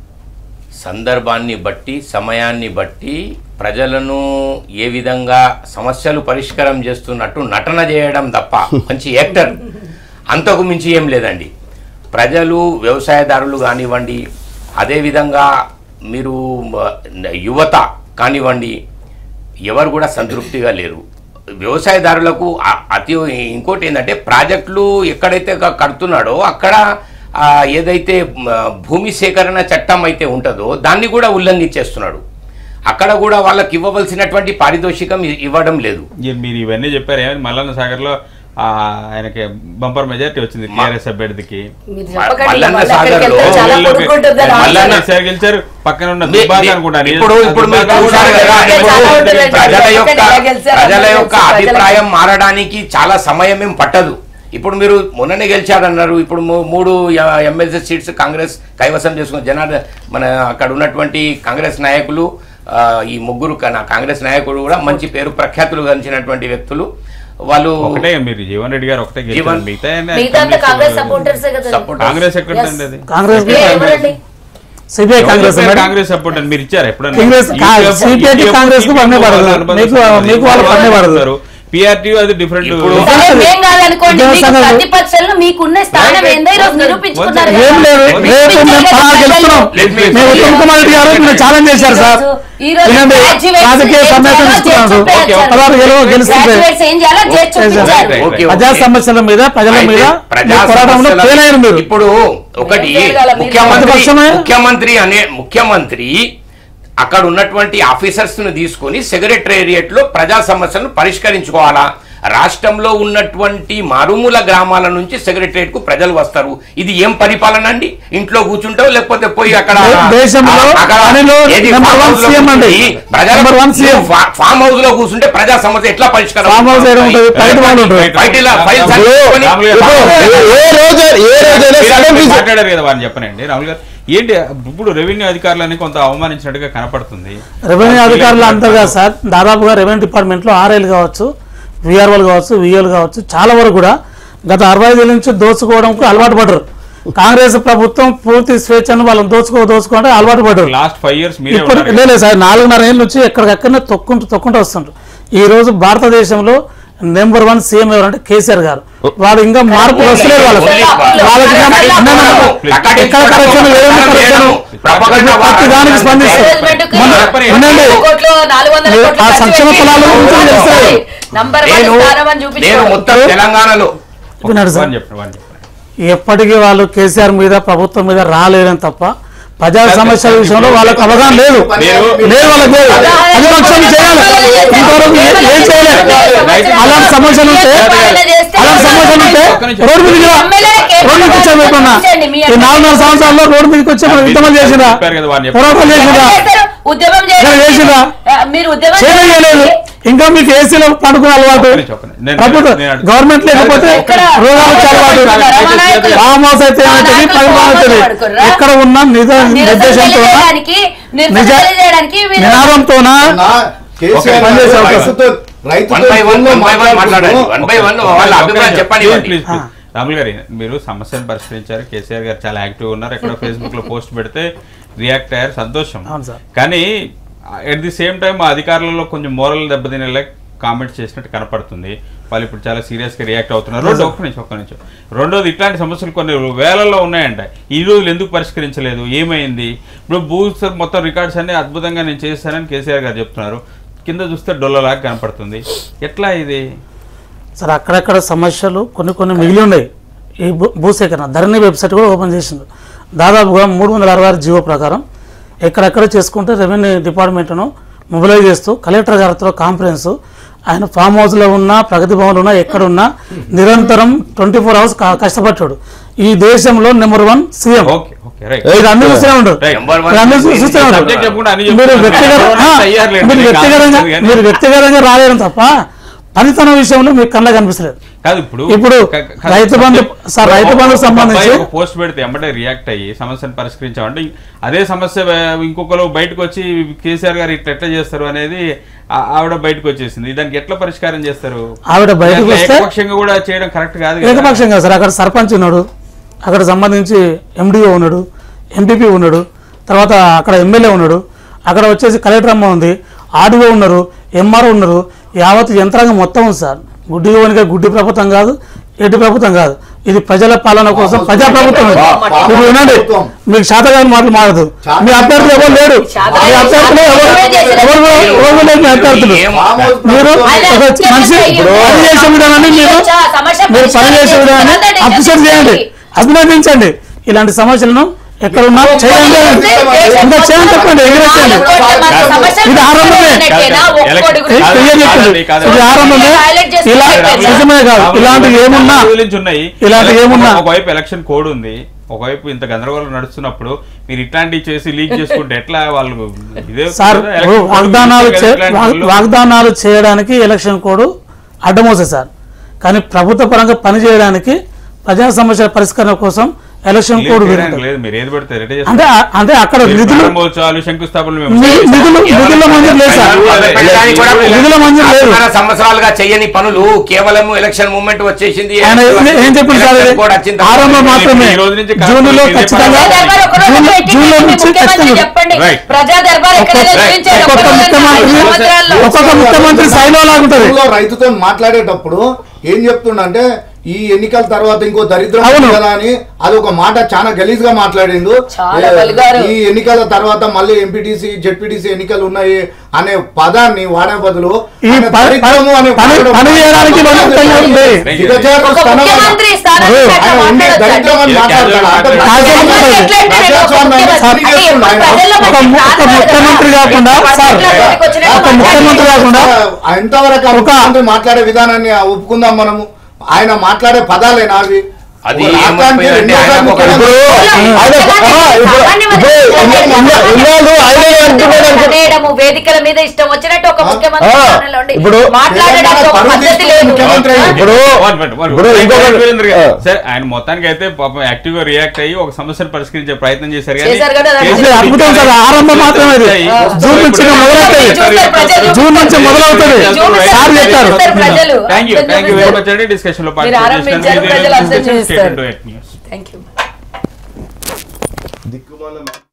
సందర్భాన్ని బట్టి సమయాన్ని బట్టి ప్రజలను ఏ విధంగా సమస్యలు పరిష్కారం చేస్తున్నట్టు నటన చేయడం తప్ప మంచి యాక్టర్ అంతకు మించి ఏం లేదండి ప్రజలు వ్యవసాయదారులు కానివ్వండి అదేవిధంగా మీరు మ, యువత కానివ్వండి ఎవరు కూడా సంతృప్తిగా లేరు వ్యవసాయదారులకు అ- అతి ఇంకోటి ఏంటంటే ప్రాజెక్టులు ఎక్కడైతే క- కడుతున్నాడో అక్కడ ఆ, ఏదైతే మ, భూమి సేకరణ చట్టం అయితే ఉంటుందో దాన్ని కూడా ఉల్లంఘించేస్తున్నాడు అక్కడ కూడా వాళ్ళకి ఇవ్వవలసినటువంటి పారితోషికం ఇ- ఇవ్వడం లేదు ఇక మీరు ఇవన్నీ చెప్పారు ఏమైంది మల్లన్న సాగర్లో ఆ, ఆయనకి బంపర్ మెజారిటీ వచ్చింది టీఆర్ఎస్ అభ్యర్థికి మీరు చెప్పకండి మల్లన్న మళ్ళీ అక్కడికి సాగర్లో వెళ్తే చాలా ఊళ్ళోకి- కొనుక్కుంటుందని మల్లన్న ఆలోచన. సార్ గెలిచారు పక్కన ఉన్న మీ- దుబ్బాక మీ- అనుకుంటాను ఇప్పుడు ఇప్పుడు మీరు దుబ్బాక చూశారు కూడా కదా, అదే ఇప్పుడు చాలా ఉంటుందండి. ప్రజల యొక్క ఎక్కడ గెలిచారు, ప్రజల అందరూ యొక్క తెలుసు, అభిప్రాయం మారడానికి చాలా సమయం ఏం పట్టదు ఇప్పుడు మీరు మొన్ననే గెలిచాడన్నారు ఇప్పుడు మూ- మూడు ఎమ్మెల్సీ సీట్స్ కాంగ్రెస్ కైవసం చేసుకున్న జనార్దన్ మన అక్కడ ఉన్నటువంటి కాంగ్రెస్ నాయకులు ఆ, ఈ ముగ్గురు కా- కాంగ్రెస్ నాయకులు కూడా మంచి పేరు ప్రఖ్యాతులు గంచినటువంటి వ్యక్తులు వాళ్ళు ఒకటే మీరు జీవన్ రెడ్డి గారు ఒకటే గెలిచారు జీవన్- మిగతా అన్ని మిగతా అంతా కమ్యూనిస్టులు కాంగ్రెస్ సపోర్టర్సే కదా Supporters. కాంగ్రెస్ ఎక్కడండి అది కాంగ్రెస్ ఏ, ఎవరండి CBI Congress madam Congress support అని మీరు ఇచ్చారు ఎప్పుడన్నా కాంగ్రెస్ కా- UPF, CPI కి UPF, కాంగ్రెస్ కు పన్నే పడదు. అనుబంధ మీకు- సంబంధం. మీకు వాళ్ళ పన్నే పడదు. పిఆర్టీ అది డిఫరెంట్ ఇప్పుడు- సరే, ఏం కాదనుకోండి ఇదే మీకు సంగతి. ప్రతిపక్షంలో మీకున్న స్థానం Right. ఏందో ఈరోజు నిరూపించుకున్నారు ఏం ఏం కదా. లేదు రేపు మేము పలానా గెలుస్తున్నాం Let me- మేము ఉత్తమ్ కుమార్ రెడ్డి గారు మీరు ఛాలెంజ్ చేశారు సార్ ఈ రోజు వినండి graduates రాజకీయ ఏం సమ్మేళనం చేయాలో ఇస్తున్నాడు చేసి చూపించారు. పదహారు గెలువ గెలుస్తుంటే Graduates ఏం చేయాలో చేసి చూపించారు. Right. ఓకే, ప్రజా ఓకే. సమస్యల మీద ప్రజల అయితే మీద ప్రజా మీ పోరాటంలో సమస్యల- ఫెయిల్ మీరు ఇప్పుడు ఒకటి ఏం చేయగలం మీరు? ముఖ్యమంత్రి ప్రతిపక్షమే. ముఖ్యమంత్రి అనే ముఖ్యమంత్రి అక్కడ ఉన్నటువంటి ఆఫీసర్స్ ను తీసుకొని సెక్రటేరియట్ లో ప్రజా సమస్యలను పరిష్కరించుకోవాలా రాష్ట్రంలో ఉన్నటువంటి మారుమూల గ్రామాల నుంచి సెక్రటరియట్ కు ప్రజలు వస్తారు ఇది ఏం పరిపాలన అండి ఇంట్లో కూర్చుంటావు లేకపోతే పోయి అక్కడ దే- దేశంలో ఆ- అక్కడ పనిలో ఏది number ఫామ్ one హౌస్ లో సీఎం అండి. కూర్చుని ప్రజల number one సీఎం. ఫా- ఫామ్ హౌస్ లో కూర్చుంటే ప్రజా సమస్య ఎట్లా పరిష్కారం ఫామ్ హౌస్ ఏడ ఉంటుంది? బయట వాళ్ళు ఉంటారు. బయట ఫైల్స్ ఇప్పుడు తీసుకొని- రాములు గారు- ఇప్పుడు ఏ ఏ రోజు ఏ రోజైనా సడన్ మీరు విజిట్ మాట్లాడారు కదా వారిని చెప్పనండి రాములు గారు ఏంటి ఇప్పుడు రెవెన్యూ అధికారులని కొంత అవమానించినట్టుగా కనపడుతుంది రెవెన్యూ అధికారులు అంతగా సార్ దాదాపుగా రెవెన్యూ డిపార్ట్మెంట్లో ఆర్ఐలు కావచ్చు విఆర్ఓలు కావచ్చు విఏలు కావచ్చు చాలా వరకు కూడా గత అరవై ఐదు నుంచి దోచుకోవడంకు అలవాటు పడరు కాంగ్రెస్ ప్రభుత్వం పూర్తి స్వేచ్ఛను వాళ్ళని దోచుకో దోచుకుంటే అలవాటు పడరు లాస్ట్ ఫైవ్ ఇయర్స్ మీరే ఇప్పుడు ఉన్నారు లేదు సార్ నాలుగున్నర ఏళ్ళ నుంచి ఎక్కడికక్కడనే తొక్కుంటూ తొక్కుంటూ వస్తుంటారు ఈ రోజు భారతదేశంలో నెంబర్ వన్ సీఎం ఎవరంటే కేసీఆర్ గారు వాళ్ళు ఇంకా మార్పు వస్తలేదు వాళ్ళకి వాళ్ళకి ఇంకా- No, no, no. ఎక్కడ కరెక్షన్ ఏదైనా కరెక్షన్ ప్రతి దానికి స్పందిస్తారు మొన్న- వినండి కోట్లు, నాలుగు వందల మీరు కోట్లు ఆ ఖర్చు సంక్షేమ పెట్టి ఫలాలు గురించి తెలుస్తాయి. నంబర్ వన్ నేను స్థానం అని నేను చూపించారు మొత్తం తెలంగాణలో విన్నాడు సార్ వారిని చెప్పండి వారిని చెప్పండి ఎప్పటికీ వాళ్ళు కేసీఆర్ మీద ప్రభుత్వం మీద రాలేదని తప్ప ప్రజా సమస్యల విషయంలో వాళ్ళకి అవగాహన లేదు మీరు- లేదు వాళ్ళకి లేదు ప్రతిపక్షం చేయాలి ఇంతవరకు ఏ- ఏం చేయలేదు అలాంటి సమస్యలు ఉంటే అలాంటి సమస్యలు ఉంటే రోడ్డు మీదకి రా రోడ్డు మీదకి వచ్చా పెట్టన్నా ఈ నాలుగున్నర సంవత్సరాల్లో రోడ్డు మీదకి వచ్చి మనం ఇంతమంది చేసిరా చెప్పారు కదా వారిని పోరాటం చేసిరా ఉద్యమం ఇక్కడ చేసిరా? మీరు ఉద్యమం చేయలేదు ఇంకా మీకు ఏసీలో పండుకునే అలవాటు ఒక్క నిమిషం, ఒక్క నిమిషం. నేను- ప్రభుత్వం నేను- గవర్నమెంట్ లేకపోతే ఎక్కడ? రోగాలు అలవాటు రమణాయకులు. ఫామ్ హౌస్ అయితే ఏమవుతుంది నాయకులు పని అవుతుంది పడుకోర్రా? ఎక్కడ ఉన్న నిజ నిర్దేశంతో తెలియజేయడానికి నిజ నిరసన తెలియజేయడానికి మీరు నినాదంతోన నా కేసీఆర్ పని చేసే అవకాశం. రైతుతో రైతుతో one by one one by one మాట్లాడండి వన్ బై వన్ వాళ్ళ అభిప్రాయం చెప్పండి ప్లీజ్, ఇవ్వండి. Please, please. రాములు గారు మీరు సమస్యను పరిష్కరించారు కేసీఆర్ గారు చాలా యాక్టివ్ ఉన్నారు ఎక్కడ ఫేస్బుక్ లో పోస్ట్ పెడితే రియాక్ట్ అయ్యారు సంతోషం అవును సార్. కానీ ఎట్ ది సేమ్ టైం ఆ అధికారులలో కొంచెం మోరల్ దెబ్బతినేలా కామెంట్ చేసినట్టు కనపడుతుంది వాళ్ళు ఇప్పుడు చాలా సీరియస్ గా రియాక్ట్ అవుతున్నారు రెండు ఒక్క నిమిషం ఒక్క నిమిషం రెండోది ఇట్లాంటి సమస్యలు కొన్ని వేలల్లో ఉన్నాయంట ఈ రోజులు ఎందుకు పరిష్కరించలేదు ఏమైంది ఇప్పుడు బూత్ మొత్తం రికార్డ్స్ అన్ని అద్భుతంగా నేను చేస్తానని కేసీఆర్ గారు చెప్తున్నారు కింద చూస్తే డొల్లలాగా కనపడుతుంది ఎట్లా ఇది సరే అక్కడక్కడ సమస్యలు కొన్ని కొన్ని మిగిలి ఉన్నాయి ఈ భూ భూసేకరణ ధరణి వెబ్సైట్ కూడా ఓపెన్ చేసింది దాదాపుగా మూడు వందల అరవై ఆరు జీవో ప్రకారం ఎక్కడెక్కడ చేసుకుంటే రెవెన్యూ డిపార్ట్మెంట్ను మొబిలైజ్ చేస్తూ కలెక్టర్ గారితో కాన్ఫరెన్స్ ఆయన ఫామ్ హౌస్లో ఉన్నా ప్రగతి భవన్లో ఉన్నా ఎక్కడున్నా నిరంతరం ట్వంటీ ఫోర్ అవర్స్ కష్టపడ్డాడు ఈ దేశంలో number one CM okay okay right మీరు అందరూ చూస్తూనే ఉంటారు Right. Number one మీరు అందరూ is- చూస్తూనే ఉంటారు subject చెప్పకుండా అన్ని మీరు చెప్తున్నారు. వ్యక్తిగత ఎవరైనా ఆ, తయ్యారులేండి. మీరు మీకు వ్యక్తిగతంగా కావాల్సింది కానీ- మీరు వ్యక్తిగతంగా రాలేరు తప్ప పనితన విషయంలో మీకు కళ్ళ కనిపిస్తలేదు కాదు ఇప్పుడు ఇప్పుడు క- క- రైతు బంధు సార్ రైతు బంధుకు సంబంధించి పోస్ట్ పెడితే ఎమ్మటే రియాక్ట్ అయ్యి సమస్యను పరిష్కరించామంటే అదే సమస్య వే- ఇంకొకరు బయటకు వచ్చి కేసీఆర్ గారు ఇట్లా ఎట్లా చేస్తారు అనేది ఆ- ఆవిడ బయటకు వచ్చేసింది దానికి ఎట్లా పరిష్కారం చేస్తారు ఆవిడ బయటకు అట్లా వస్తే ఏకపక్షంగా కూడా చేయడం కరెక్ట్ కాదు కదా. ఏకపక్షం కాదు సార్ అక్కడ సర్పంచ్ ఉన్నాడు అక్కడ సంబంధించి ఎండిఓ ఉన్నాడు ఎంపీపీ ఉన్నాడు తర్వాత అక్కడ ఎమ్మెల్యే ఉన్నాడు అక్కడ వచ్చేసి కలెక్టర్ అమ్మ ఉంది ఆర్డీఓ ఉన్నారు ఎంఆర్ఓ ఉన్నారు యావత్ యంత్రాంగం మొత్తం ఉంది సార్ గుడ్డి ఓనిగా గుడ్డి ప్రభుత్వం కాదు ఎడ్డి ప్రభుత్వం కాదు ఇది ప్రజల పాలన కోసం ప్రజా ప్రభుత్వం ఇది. ఇప్పుడు వినండి మీకు శాతగాని మాటలు మారదు మీ అభ్యర్థులు ఎవరు లేడు మీ అభ్యర్థులు ఎవరు ఎవరు ఎవరు లేరు మీ అభ్యర్థులు మీరు ఒక మనిషి పని చేసే విధానాన్ని మీరు మీరు పని చేసే విధానాన్ని అప్రిషియేట్ చేయండి అభినందించండి ఇలాంటి సమస్యలను ఎక్కడ ఉన్నా చేయండి ఇంకా చేయండి చెప్పండి ఎగిరేసేయండి ఇది ఆరంభమే క్లియర్ చెప్తుంది ఇది ఆరంభమే ఇలా నిజమే కాదు ఇలాంటివి ఏమున్నా ఉన్నాయి ఇలాంటివి ఏమున్నా ఒకవైపు ఎలక్షన్ కోడ్ ఉంది ఒకవైపు ఇంత గందరగోళం నడుస్తున్నప్పుడు మీరు ఇట్లాంటివి చేసి లీక్ చేసుకుంటే ఎట్లా వాళ్ళు ఇదే సార్ కదా, election code వాగ్దానాలు ఉంది చే- కదా, ఇట్లాంటి వాగ్- వాళ్ళు- వాగ్దానాలు చేయడానికి ఎలక్షన్ కోడ్ అడ్డమోసే సార్ కానీ ప్రభుత్వ పరంగా పనిచేయడానికి ప్రజా సమస్యల పరిష్కారం కోసం ఎలక్షన్ కోడ్ లేదు, పెరుగుతుంది లేదు మీరు ఏది పడితే రెడీ అంటే అంటే అక్కడ నిధులు ప్రారంభోత్సవాలు శంకుస్థాపనలు మేము ని- నిధులు నిధుల మంజూరు లేదు సార్ పెట్టడానికి కూడా నిధుల మంజూరు లేదు ఆరున్నర సంవత్సరాలుగా చేయని పనులు కేవలం ఎలక్షన్ మూమెంట్ వచ్చేసింది ఆయన ఏం- ఏం చెప్పింది సార్ ఇది? ఎలక్షన్ కోడ్ వచ్చిన తర్వాత ఆరంభం మాత్రమే ఈ రోజు నుంచి జూన్ లో కాకపోతే ఖచ్చితంగా ఇదే దర్బార్ ఒక రోజు జూన్ పెట్టి జూన్ లో మీ నుంచి ముఖ్యమంత్రి ఖచ్చితంగా చెప్పండి Right. ప్రజా దర్బార్ ఎక్కడ ఒక్కొక్క- చూపించారు ఒక్కొక్క ఒక్క రోజు ముఖ్యమంత్రి నాలుగు సంవత్సరాల్లో. ఒక్కొక్క ముఖ్యమంత్రి స్థాయిలో లాగుంటది ఊళ్ళో రైతుతో మాట్లాడేటప్పుడు ఏం చెప్తుండంటే ఈ ఎన్నికల తర్వాత ఇంకో దరిద్రం అవును. ఉంది కదా అని అది ఒక మాట చాలా గలీజ్ గా మాట్లాడిండు చాలా ఏ, వల్గారు. ఈ ఎన్నికల తర్వాత మళ్ళీ ఎంపీటీసీ జెడ్పీటీసీ ఎన్నికలు ఉన్నాయి అనే పదాన్ని వాడే బదులు ఈ ఆయన పని- దరిద్రము అనే పని- పదం పని చేయడానికి మాట్లాడడం బలవంతంగా ఉంది. దిగజారు ఒక స్థానం ముఖ్యమంత్రి స్థానానికి అదే, అట్లా ఆయన ఉండి మాట్లాడొచ్చండి. దరిద్రం అని ఏ మాట్లాడతాడు. అంటే రాజ్యాంగం ప్రజాస్వామ్యం- ఉంటుంది. ఎట్లంటే నేను ఒక రాజ్యాంగాన్ని ముఖ్యమంత్రి- పని అంటే చేస్తున్నాడు ఆయన. ప్రజల్లో ఒక ము- ఒక మాట్లాడతాడు ముఖ్యమంత్రి కదా. కాకుండా సార్ ప్రజల్లోకి వచ్చినట్టు ఒక ముఖ్యమంత్రి కాకుండా ఎంతవరకు ఆ ఒక- ముఖ్యమంత్రి మాట్లాడే విధానాన్ని ఒప్పుకుందాం మనము ఆయన మాట్లాడే పదాలేనా అవి అది ఒక రాష్ట్రానికి ఏమైపోయిందంటే రెండోసారి ఆయన ఒక- ముఖ్యమంత్రి. ఆయన ఆ, ఇప్పుడు ఇప్పుడు ఇన్నా- ఇన్నాళ్ళు ఆయనే అంటున్నాడు అనుకో- అనేయడము, వేదికల మీద ఇష్టం వచ్చినట్టు ఒక ముఖ్యమంత్రి ఆ, స్థానంలో ఉండి ఇప్పుడు మాట్లాడడానికి ఒక తెలంగాణ పద్ధతి పరువు లేదు ముఖ్యమంత్రి అయ్యింది. ఇప్పుడు వన్ మినిట్, వన్ ఇప్పుడు మినిట్. ఇంకొక- వీరేంద్ర గారు, ఆ. సార్ ఆయన మొత్తానికి అయితే పాపం యాక్టివ్ గా రియాక్ట్ అయ్యి ఒక సమస్యను పరిష్కరించే ప్రయత్నం చేశారు కానీ చేశారు కదా, అది కేసీఆర్ అద్భుతం సార్, ఆరంభం మాత్రమే ఇది. జూన్ నుంచి మొదలవుతుంది. చూస్తారు ప్రజలు. జూన్ నుంచి మొదలవుతుంది చూస్తారు సార్ చెప్తారు చూస్తారు ప్రజలు. థ్యాంక్ యూ అర్థం థ్యాంక్ యూ వెరీ చేస్తారు. మచ్ అండి డిస్కషన్ లో మీరు ఆరంభించారు, ప్రజలు అర్థం చేస్తారు. పార్టిసిపేట్ థ్యాంక్ యూ దిక్కుమాల